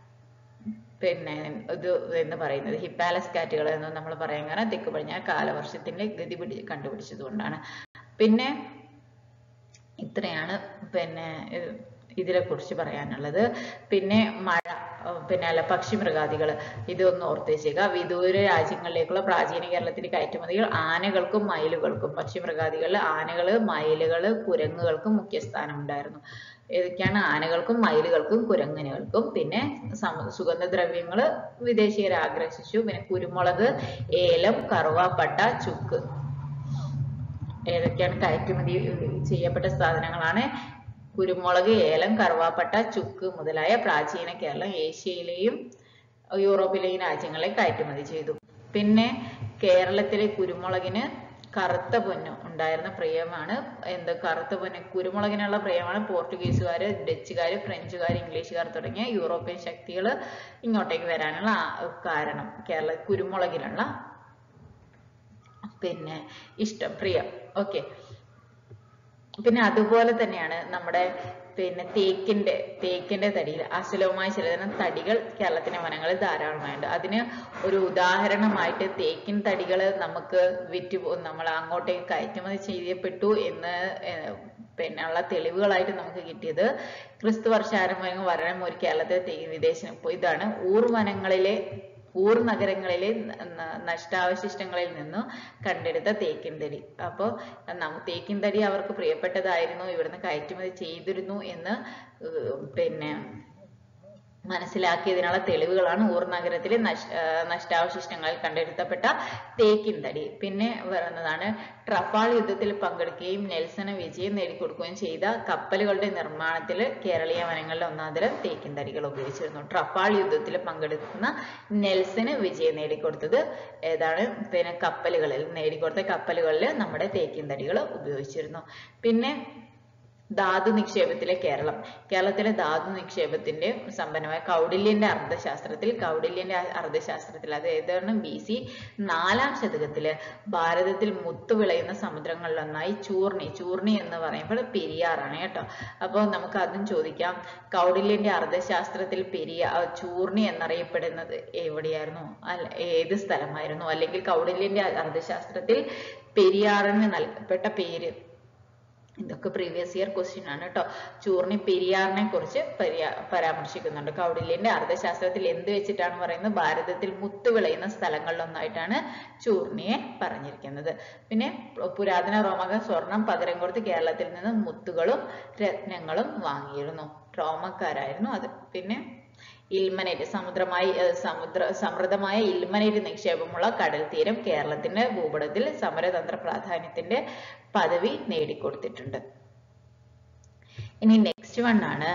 പിന്നെ ഇത് എന്ന് പറയുന്നത് ഹിപ്പാലസ് കാറ്റുകൾ എന്ന് നമ്മൾ പറയാൻ കാരണം തെക്ക് പടിഞ്ഞാറ് കാലവർഷത്തിന്റെ ഗതി പിടി കണ്ടുപിടിച്ചത് കൊണ്ടാണ് പിന്നെ ഇത്രയാണ് പിന്നെ ഏർ ഇതിനെ കുറിച്ച് പറയാനുള്ളത് പിന്നെ മഴ ഏർ പിന്നെ അല്ല പക്ഷിമൃഗാദികൾ ഇതൊന്ന് ഓർത്ത് വെച്ചേക്കുക വിദൂര രാജ്യങ്ങളിലേക്കുള്ള പ്രാചീന കേരളത്തിന്റെ കയറ്റുമതികൾ ആനകൾക്കും മയിലുകൾക്കും പക്ഷിമൃഗാദികളിൽ ആനകള് മയിലുകള് കുരങ്ങുകൾക്കും മുഖ്യ സ്ഥാനം ഉണ്ടായിരുന്നു ഏതൊക്കെയാണ് ആനകൾക്കും മയിലുകൾക്കും കുരങ്ങനുകൾക്കും പിന്നെ സമ- സുഗന്ധദ്രവ്യങ്ങൾ വിദേശീയരെ ആഗ്രഹിച്ചു പിന്നെ കുരുമുളക് ഏലം കറുവാപ്പട്ട ചുക്ക് ഏതൊക്കെയാണ് കയറ്റുമതി ചെയ്യപ്പെട്ട സാധനങ്ങളാണ് കുരുമുളക് ഏലം കറുവാപ്പട്ട ചുക്ക് മുതലായ പ്രാചീന കേരളം ഏഷ്യയിലെയും യൂറോപ്പിലെയും രാജ്യങ്ങളെ കയറ്റുമതി ചെയ്തു പിന്നെ കേരളത്തിലെ കുരുമുളകിന് കറുത്ത പൊന്ന് ഉണ്ടായിരുന്ന പ്രിയമാണ് എന്ത് കറുത്ത പൊന്ന് കുരുമുളകിനുള്ള പ്രിയമാണ് പോർട്ടുഗീസുകാര് ഡച്ചുകാര് ഫ്രഞ്ചുകാര് ഇംഗ്ലീഷുകാർ തുടങ്ങിയ യൂറോപ്യൻ ശക്തികൾ ഇങ്ങോട്ടേക്ക് വരാനുള്ള ആ- കാരണം കേരള കുരുമുളകിനുള്ള പിന്നെ ഇഷ്ടം പ്രിയം ഓക്കെ പിന്നെ അതുപോലെ തന്നെയാണ് നമ്മുടെ പിന്നെ തേക്കിന്റെ തേക്കിന്റെ തടിയിൽ അസുലഭമായ ചിലതരം തടികൾ കേരളത്തിലെ വനങ്ങളിൽ ധാരാളമായുണ്ട് അതിന് ഒരു ഉദാഹരണമായിട്ട് തേക്കിൻ തടികൾ നമുക്ക് വിറ്റ് പോ- നമ്മൾ അങ്ങോട്ടേക്ക് കയറ്റുമതി ചെയ്യപ്പെട്ടു എന്ന് ഏർ പിന്നെ ഉള്ള തെളിവുകളായിട്ട് നമുക്ക് കിട്ടിയത് ക്രിസ്തു വർഷാരംഭം വരണം ഒരു കേരളത്തിലെ തേ വിദേശ ഇതാണ് ഊർവനങ്ങളിലെ ഊർ നഗരങ്ങളിലെ ന- ന- നഷ്ടാവശിഷ്ടങ്ങളിൽ നിന്നും കണ്ടെടുത്ത തേക്കിൻ തടി അപ്പോൾ തേക്കിൻ തടി അവർക്ക് പ്രിയപ്പെട്ടതായിരുന്നു ഇവിടുന്ന് കയറ്റുമതി ചെയ്തിരുന്നു എന്ന് ഏർ പിന്നെ മനസ്സിലാക്കിയതിനുള്ള തെളിവുകളാണ് ഊർ നഗരത്തിലെ നഷ് ആ, നഷ്ടാവശിഷ്ടങ്ങളിൽ കണ്ടെടുത്തപ്പെട്ട തേക്കിൻ തടി പിന്നെ വരുന്നതാണ് ട്രഫാൾ യുദ്ധത്തിൽ പങ്കെടുക്കുകയും നെൽസന് വിജയം നേടിക്കൊടുക്കുകയും ചെയ്ത കപ്പലുകളുടെ നിർമ്മാണത്തിൽ കേരളീയ വനങ്ങളിൽ ഒന്നാം തരം തേക്കിൻ തടികൾ ഉപയോഗിച്ചിരുന്നു ട്രഫാൾ യുദ്ധത്തിൽ പങ്കെടുക്കുന്ന നെൽസന് വിജയം നേടിക്കൊടുത്തത് ഏതാണ് പിന്നെ കപ്പലുകളിൽ നേടിക്കൊടുത്ത കപ്പലുകളിൽ നമ്മുടെ തേക്കിൻ തടികൾ ഉപയോഗിച്ചിരുന്നു പിന്നെ ധാതു നിക്ഷേപത്തിലെ കേരളം കേരളത്തിലെ ധാതു നിക്ഷേപത്തിന്റെ സമ്പന്നമായ കൗടില്യന്റെ അർത്ഥശാസ്ത്രത്തിൽ കൗടില്യന്റെ അ- അർത്ഥശാസ്ത്രത്തിൽ അത് ഏതാണ് ബി സി നാലാം ശതകത്തില് ഭാരതത്തിൽ മുത്തു വിളയുന്ന സമുദ്രങ്ങളിലൊന്നായി ചൂർണി ചൂർണി എന്ന് പറയുമ്പോൾ പെരിയാറാണ് കേട്ടോ അപ്പോൾ നമുക്ക് അതും ചോദിക്കാം കൗടില്യന്റെ അർത്ഥശാസ്ത്രത്തിൽ പെരിയ ആ, ചൂർണി എന്നറിയപ്പെടുന്നത് എവിടെയായിരുന്നു അല്ല ഏത് സ്ഥലമായിരുന്നു അല്ലെങ്കിൽ കൗടില്യന്റെ അർത്ഥശാസ്ത്രത്തിൽ പെരിയാറിന് നൽകപ്പെട്ട പേര് ഇതൊക്കെ പ്രീവിയസ് ഇയർ ക്വസ്റ്റ്യൻ ആണ് കേട്ടോ ചൂർണി പെരിയാറിനെ കുറിച്ച് പര്യാ പരാമർശിക്കുന്നുണ്ട് കൗടില്യന്റെ അർത്ഥശാസ്ത്രത്തിൽ എന്ത് വെച്ചിട്ടാണ് പറയുന്നത് ഭാരതത്തിൽ മുത്തു വിളയുന്ന സ്ഥലങ്ങളിലൊന്നായിട്ടാണ് ചൂർണിയെ പറഞ്ഞിരിക്കുന്നത് പിന്നെ പു- പുരാതന റോമക സ്വർണം പകരം കൊടുത്ത് കേരളത്തിൽ നിന്ന് മുത്തുകളും രത്നങ്ങളും വാങ്ങിയിരുന്നു റോമക്കാരായിരുന്നു അത് പിന്നെ ഇൽമനേറ്റ് സമുദ്രമായി ഏർ സമുദ്ര സമൃദ്ധമായ ഇൽമനേറ്റ് നിക്ഷേപമുള്ള കടൽ തീരം കേരളത്തിന്റെ ഭൂപടത്തിൽ സമരതന്ത്ര പ്രാധാന്യത്തിന്റെ പദവി നേടിക്കൊടുത്തിട്ടുണ്ട് ഇനി നെക്സ്റ്റ് വൺ ആണ്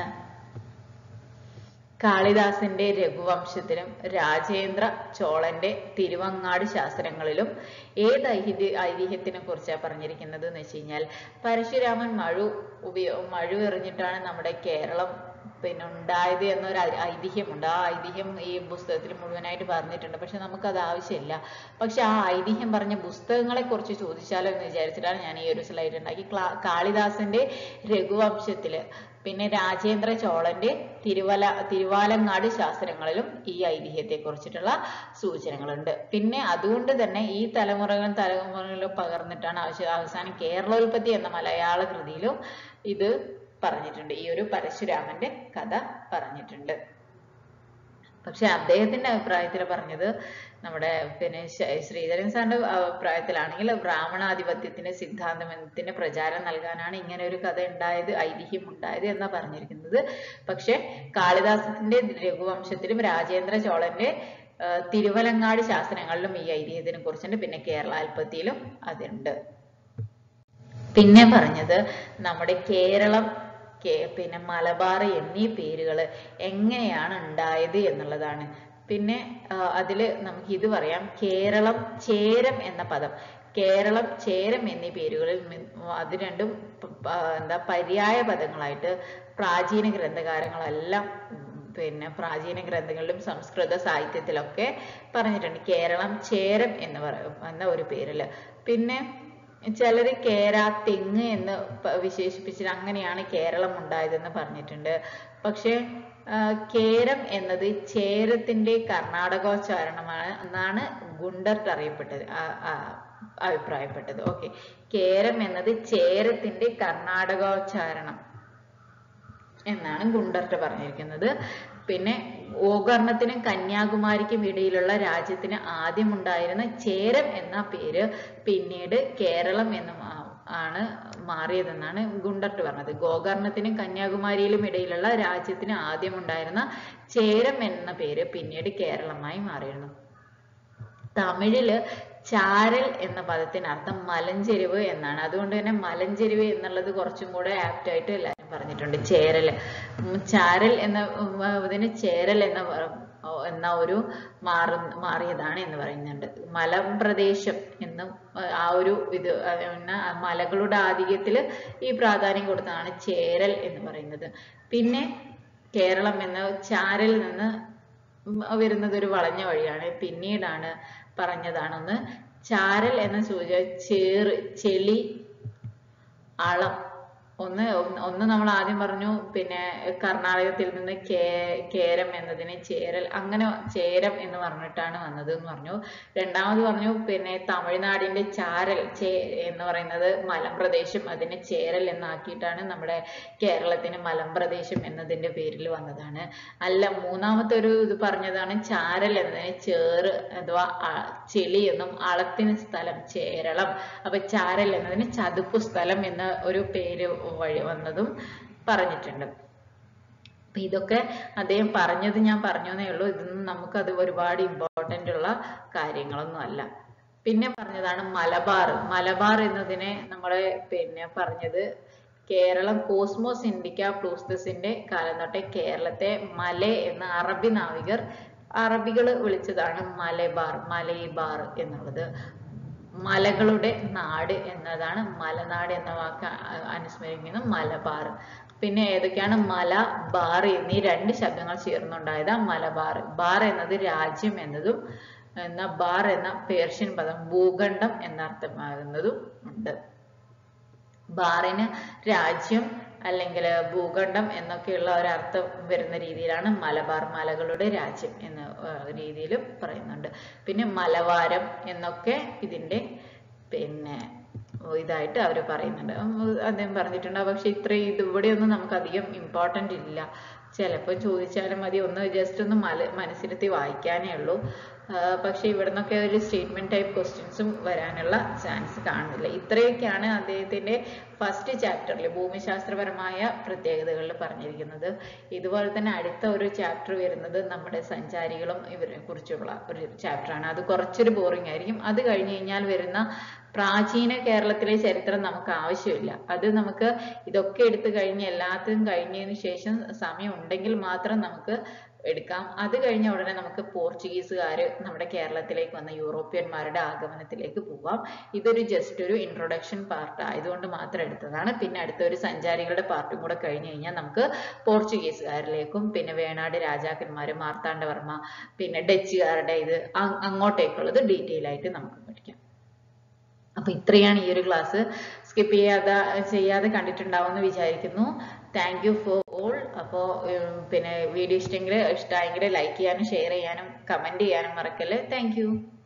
കാളിദാസന്റെ രഘുവംശത്തിലും രാജേന്ദ്ര ചോളന്റെ തിരുവങ്ങാട് ശാസ്ത്രങ്ങളിലും ഏത് ഐതിഹ്യ ഐതിഹ്യത്തിനെ കുറിച്ചാണ് പറഞ്ഞിരിക്കുന്നത് എന്ന് വെച്ച് കഴിഞ്ഞാൽ പരശുരാമൻ മഴു ഉപയോ മഴു എറിഞ്ഞിട്ടാണ് നമ്മുടെ കേരളം പിന്നെ ഉണ്ടായത് എന്നൊരു ഐ- ഐതിഹ്യമുണ്ട് ആ ഐതിഹ്യം ഈ പുസ്തകത്തിൽ മുഴുവനായിട്ട് പറഞ്ഞിട്ടുണ്ട് പക്ഷെ നമുക്കത് ആവശ്യമില്ല പക്ഷെ ആ ഐതിഹ്യം പറഞ്ഞ പുസ്തകങ്ങളെ കുറിച്ച് ചോദിച്ചാലോ എന്ന് വിചാരിച്ചിട്ടാണ് ഞാൻ ഈ ഒരു സ്ലൈഡ് ഉണ്ടാക്കി ക്ലാ- കാളിദാസന്റെ രഘുവംശത്തില് പിന്നെ രാജേന്ദ്ര ചോളന്റെ തിരുവല തിരുവാലങ്ങാട് ശാസ്ത്രങ്ങളിലും ഈ ഐതിഹ്യത്തെ കുറിച്ചിട്ടുള്ള സൂചനകളുണ്ട് പിന്നെ അതുകൊണ്ട് തന്നെ ഈ തലമുറകൾ തലമുറകളിലും പകർന്നിട്ടാണ് ആവശ്യ അവസാനം കേരളോൽപ്പത്തി എന്ന മലയാള കൃതിയിലും ഇത് പറഞ്ഞിട്ടുണ്ട് ഈ ഒരു പരശുരാമന്റെ കഥ പറഞ്ഞിട്ടുണ്ട് പക്ഷെ അദ്ദേഹത്തിന്റെ അഭിപ്രായത്തിൽ പറഞ്ഞത് നമ്മുടെ പിന്നെ ശ- ശ്രീധരൻ സാറിന്റെ അഭിപ്രായത്തിലാണെങ്കിൽ ബ്രാഹ്മണാധിപത്യത്തിന്റെ സിദ്ധാന്തത്തിന്റെ പ്രചാരം നൽകാനാണ് ഇങ്ങനെ ഒരു കഥ ഉണ്ടായത് ഐതിഹ്യം ഉണ്ടായത് എന്നാ പറഞ്ഞിരിക്കുന്നത് പക്ഷെ കാളിദാസത്തിന്റെ രഘുവംശത്തിലും രാജേന്ദ്ര ചോളന്റെ ആ, തിരുവലങ്ങാട് ശാസ്ത്രങ്ങളിലും ഈ ഐതിഹ്യത്തിനെ കുറിച്ചുണ്ട് പിന്നെ കേരളാൽപ്പത്തിയിലും അതുണ്ട് പിന്നെ പറഞ്ഞത് നമ്മുടെ കേരളം കേ- പിന്നെ മലബാർ എന്നീ പേരുകൾ എങ്ങനെയാണ് ഉണ്ടായത് എന്നുള്ളതാണ് പിന്നെ ആ, അതില് നമുക്ക് ഇത് പറയാം കേരളം ചേരം എന്ന പദം കേരളം ചേരം എന്നീ പേരുകളിൽ നി- അത് രണ്ടും പ- പ- എന്താ പര്യായ പദങ്ങളായിട്ട് പ്രാചീന ഗ്രന്ഥകാരങ്ങളെല്ലാം ഉം, പിന്നെ പ്രാചീന ഗ്രന്ഥങ്ങളിലും സംസ്കൃത സാഹിത്യത്തിലൊക്കെ പറഞ്ഞിട്ടുണ്ട് കേരളം ചേരം എന്ന് പറയും എന്ന ഒരു പേരില് പിന്നെ ചിലര് കേര തെങ്ങ് എന്ന് പ- വിശേഷിപ്പിച്ചിട്ട് അങ്ങനെയാണ് കേരളം ഉണ്ടായതെന്ന് പറഞ്ഞിട്ടുണ്ട് പക്ഷെ ആ, കേരം എന്നത് ചേരത്തിന്റെ കർണാടകോച്ചാരണമാണ് എന്നാണ് ഗുണ്ടർട്ട് അറിയപ്പെട്ടത് ആ- ആ- അഭിപ്രായപ്പെട്ടത് ഓക്കെ കേരം എന്നത് ചേരത്തിന്റെ കർണാടകോച്ചാരണം എന്നാണ് ഗുണ്ടർട്ട് പറഞ്ഞിരിക്കുന്നത് പിന്നെ ഗോകർണത്തിനും കന്യാകുമാരിക്കും ഇടയിലുള്ള രാജ്യത്തിന് ആദ്യം ഉണ്ടായിരുന്ന ചേരം എന്ന പേര് പിന്നീട് കേരളം എന്ന് മാ- ആണ് മാറിയതെന്നാണ് ഗുണ്ടർട്ട് പറഞ്ഞത് ഗോകർണത്തിനും കന്യാകുമാരിയിലും ഇടയിലുള്ള രാജ്യത്തിന് ആദ്യം ഉണ്ടായിരുന്ന ചേരം എന്ന പേര് പിന്നീട് കേരളമായി മാറിയിരുന്നു തമിഴില് ചാരൽ എന്ന പദത്തിന് അർത്ഥം മലഞ്ചെരിവ് എന്നാണ് അതുകൊണ്ട് തന്നെ മലഞ്ചെരിവ് എന്നുള്ളത് കുറച്ചും കൂടെ ആപ്റ്റ് ആയിട്ട് എല്ലാവരും പറഞ്ഞിട്ടുണ്ട് ചേരല് ഉം ചാരൽ എന്ന ഉം, ഇതിന് ചേരൽ എന്ന പ- ഓ, എന്ന ഒരു മാറു മാറിയതാണ് എന്ന് പറയുന്നുണ്ട് മലമ്പ്രദേശം എന്നും ആ, ആ ഒരു ഇത് ആ, പിന്നെ ആ മലകളുടെ ആധിക്യത്തിൽ ഈ പ്രാധാന്യം കൊടുത്തതാണ് ചേരൽ എന്ന് പറയുന്നത് പിന്നെ കേരളം എന്ന ചാരൽ നിന്ന് ഉം വരുന്നത് ഒരു വളഞ്ഞ വഴിയാണ് പിന്നീടാണ് പറഞ്ഞതാണെന്ന് ചാരൽ എന്ന സൂചന ചേറ് ചെളി അളം ഒന്ന് ഒന്ന് ഒന്ന് നമ്മൾ ആദ്യം പറഞ്ഞു പിന്നെ കർണാടകത്തിൽ നിന്ന് കേ കേരം എന്നതിന് ചേരൽ അങ്ങനെ ചേരം എന്ന് പറഞ്ഞിട്ടാണ് വന്നത് എന്ന് പറഞ്ഞു രണ്ടാമത് പറഞ്ഞു പിന്നെ തമിഴ്നാടിന്റെ ചാരൽ ചേ എന്ന് പറയുന്നത് മലമ്പ്രദേശം അതിനെ ചേരൽ എന്നാക്കിയിട്ടാണ് നമ്മുടെ കേരളത്തിന് മലമ്പ്രദേശം എന്നതിന്റെ പേരിൽ വന്നതാണ് അല്ല മൂന്നാമത്തെ ഒരു ഇത് പറഞ്ഞതാണ് ചാരൽ എന്നതിന് ചേറ് അഥവാ അ- ചെളി എന്നും അളത്തിന് സ്ഥലം ചേരളം അപ്പൊ ചാരൽ എന്നതിന് ചതുപ്പ് സ്ഥലം എന്ന ഒരു പേര് വഴി വന്നതും പറഞ്ഞിട്ടുണ്ട് അപ്പൊ ഇതൊക്കെ അദ്ദേഹം പറഞ്ഞത് ഞാൻ പറഞ്ഞേ ഉള്ളൂ ഇതൊന്നും നമുക്കത് ഒരുപാട് ഇമ്പോർട്ടന്റ് ഉള്ള കാര്യങ്ങളൊന്നും അല്ല പിന്നെ പറഞ്ഞതാണ് മലബാർ മലബാർ എന്നതിനെ നമ്മളെ പിന്നെ പറഞ്ഞത് കേരളം കോസ്മോസ് ഇൻഡിക്ക പ്ലൂസ്തസിന്റെ കാലം തൊട്ടേ കേരളത്തെ മല എന്ന അറബി നാവികർ അറബികൾ വിളിച്ചതാണ് മലബാർ മലൈബാർ എന്നുള്ളത് മലകളുടെ നാട് എന്നതാണ് മലനാട് എന്ന വാക്ക് അ- അനുസ്മരിക്കുന്ന മലബാർ പിന്നെ ഏതൊക്കെയാണ് മല ബാർ എന്നീ രണ്ട് ശബ്ദങ്ങൾ ചേർന്നുണ്ടായത് മലബാർ ബാർ എന്നത് രാജ്യം എന്നതും എന്ന ബാർ എന്ന പേർഷ്യൻ പദം ഭൂഖണ്ഡം എന്നർത്ഥമാകുന്നതും ഉണ്ട് ബാറിന് രാജ്യം അല്ലെങ്കിൽ ഭൂഖണ്ഡം എന്നൊക്കെയുള്ള ഒരർത്ഥം വരുന്ന രീതിയിലാണ് മലബാർ മലകളുടെ രാജ്യം എന്ന രീതിയിൽ പറയുന്നുണ്ട് പിന്നെ മലവാരം എന്നൊക്കെ ഇതിന്റെ പിന്നെ ഇതായിട്ട് അവർ പറയുന്നുണ്ട് ഉം, അദ്ദേഹം പറഞ്ഞിട്ടുണ്ട് പക്ഷെ ഇത്ര ഇത് ഇവിടെയൊന്നും നമുക്ക് അധികം ഇമ്പോർട്ടന്റ് ഇല്ല ചിലപ്പോൾ ചോദിച്ചാലും മതി ഒന്ന് ജസ്റ്റ് ഒന്ന് മല മനസ്സിരുത്തി വായിക്കാനേ ഉള്ളൂ ആ, പക്ഷെ ഇവിടുന്നൊക്കെ ഒരു സ്റ്റേറ്റ്മെന്റ് ടൈപ്പ് ക്വസ്റ്റ്യൻസും വരാനുള്ള ചാൻസ് കാണുന്നില്ല ഇത്രയൊക്കെയാണ് അദ്ദേഹത്തിന്റെ ഫസ്റ്റ് ചാപ്റ്ററിൽ ഭൂമിശാസ്ത്രപരമായ പ്രത്യേകതകളിൽ പറഞ്ഞിരിക്കുന്നത് ഇതുപോലെ തന്നെ അടുത്ത ഒരു ചാപ്റ്റർ വരുന്നത് നമ്മുടെ സഞ്ചാരികളും ഇവരെ കുറിച്ചുള്ള ഒരു ചാപ്റ്ററാണ് അത് കുറച്ചൊരു ബോറിംഗ് ആയിരിക്കും അത് കഴിഞ്ഞ് കഴിഞ്ഞാൽ വരുന്ന പ്രാചീന കേരളത്തിലെ ചരിത്രം നമുക്ക് ആവശ്യമില്ല അത് നമുക്ക് ഇതൊക്കെ എടുത്തു കഴിഞ്ഞ് എല്ലാത്തിനും കഴിഞ്ഞതിന് ശേഷം സമയം ഉണ്ടെങ്കിൽ മാത്രം നമുക്ക് എടുക്കാം അത് കഴിഞ്ഞ ഉടനെ നമുക്ക് പോർച്ചുഗീസുകാര് നമ്മുടെ കേരളത്തിലേക്ക് വന്ന യൂറോപ്യന്മാരുടെ ആഗമനത്തിലേക്ക് പോവാം ഇതൊരു ജസ്റ്റ് ഒരു ഇൻട്രൊഡക്ഷൻ പാർട്ട് ആയതുകൊണ്ട് മാത്രം എടുത്തതാണ് പിന്നെ അടുത്ത ഒരു സഞ്ചാരികളുടെ പാർട്ടും കൂടെ കഴിഞ്ഞു കഴിഞ്ഞാൽ നമുക്ക് പോർച്ചുഗീസുകാരിലേക്കും പിന്നെ വേണാട് രാജാക്കന്മാര് മാർത്താണ്ഡവർമ്മ പിന്നെ ഡച്ചുകാരുടെ ഇത് അ- അങ്ങോട്ടേക്കുള്ളത് ഡീറ്റെയിൽ ആയിട്ട് നമുക്ക് പഠിക്കാം അപ്പൊ ഇത്രയാണ് ഈ ഒരു ക്ലാസ് സ്കിപ്പ് ചെയ്യാതെ ചെയ്യാതെ കണ്ടിട്ടുണ്ടാവുമെന്ന് വിചാരിക്കുന്നു താങ്ക് യു ഫോർ ഓൾ അപ്പോൾ പിന്നെ വീഡിയോ ഇഷ്ടമെങ്കിൽ ഇഷ്ടമായെങ്കിൽ ലൈക്ക് ചെയ്യാനും ഷെയർ ചെയ്യാനും കമന്റ് ചെയ്യാനും മറക്കല്ലേ താങ്ക് യു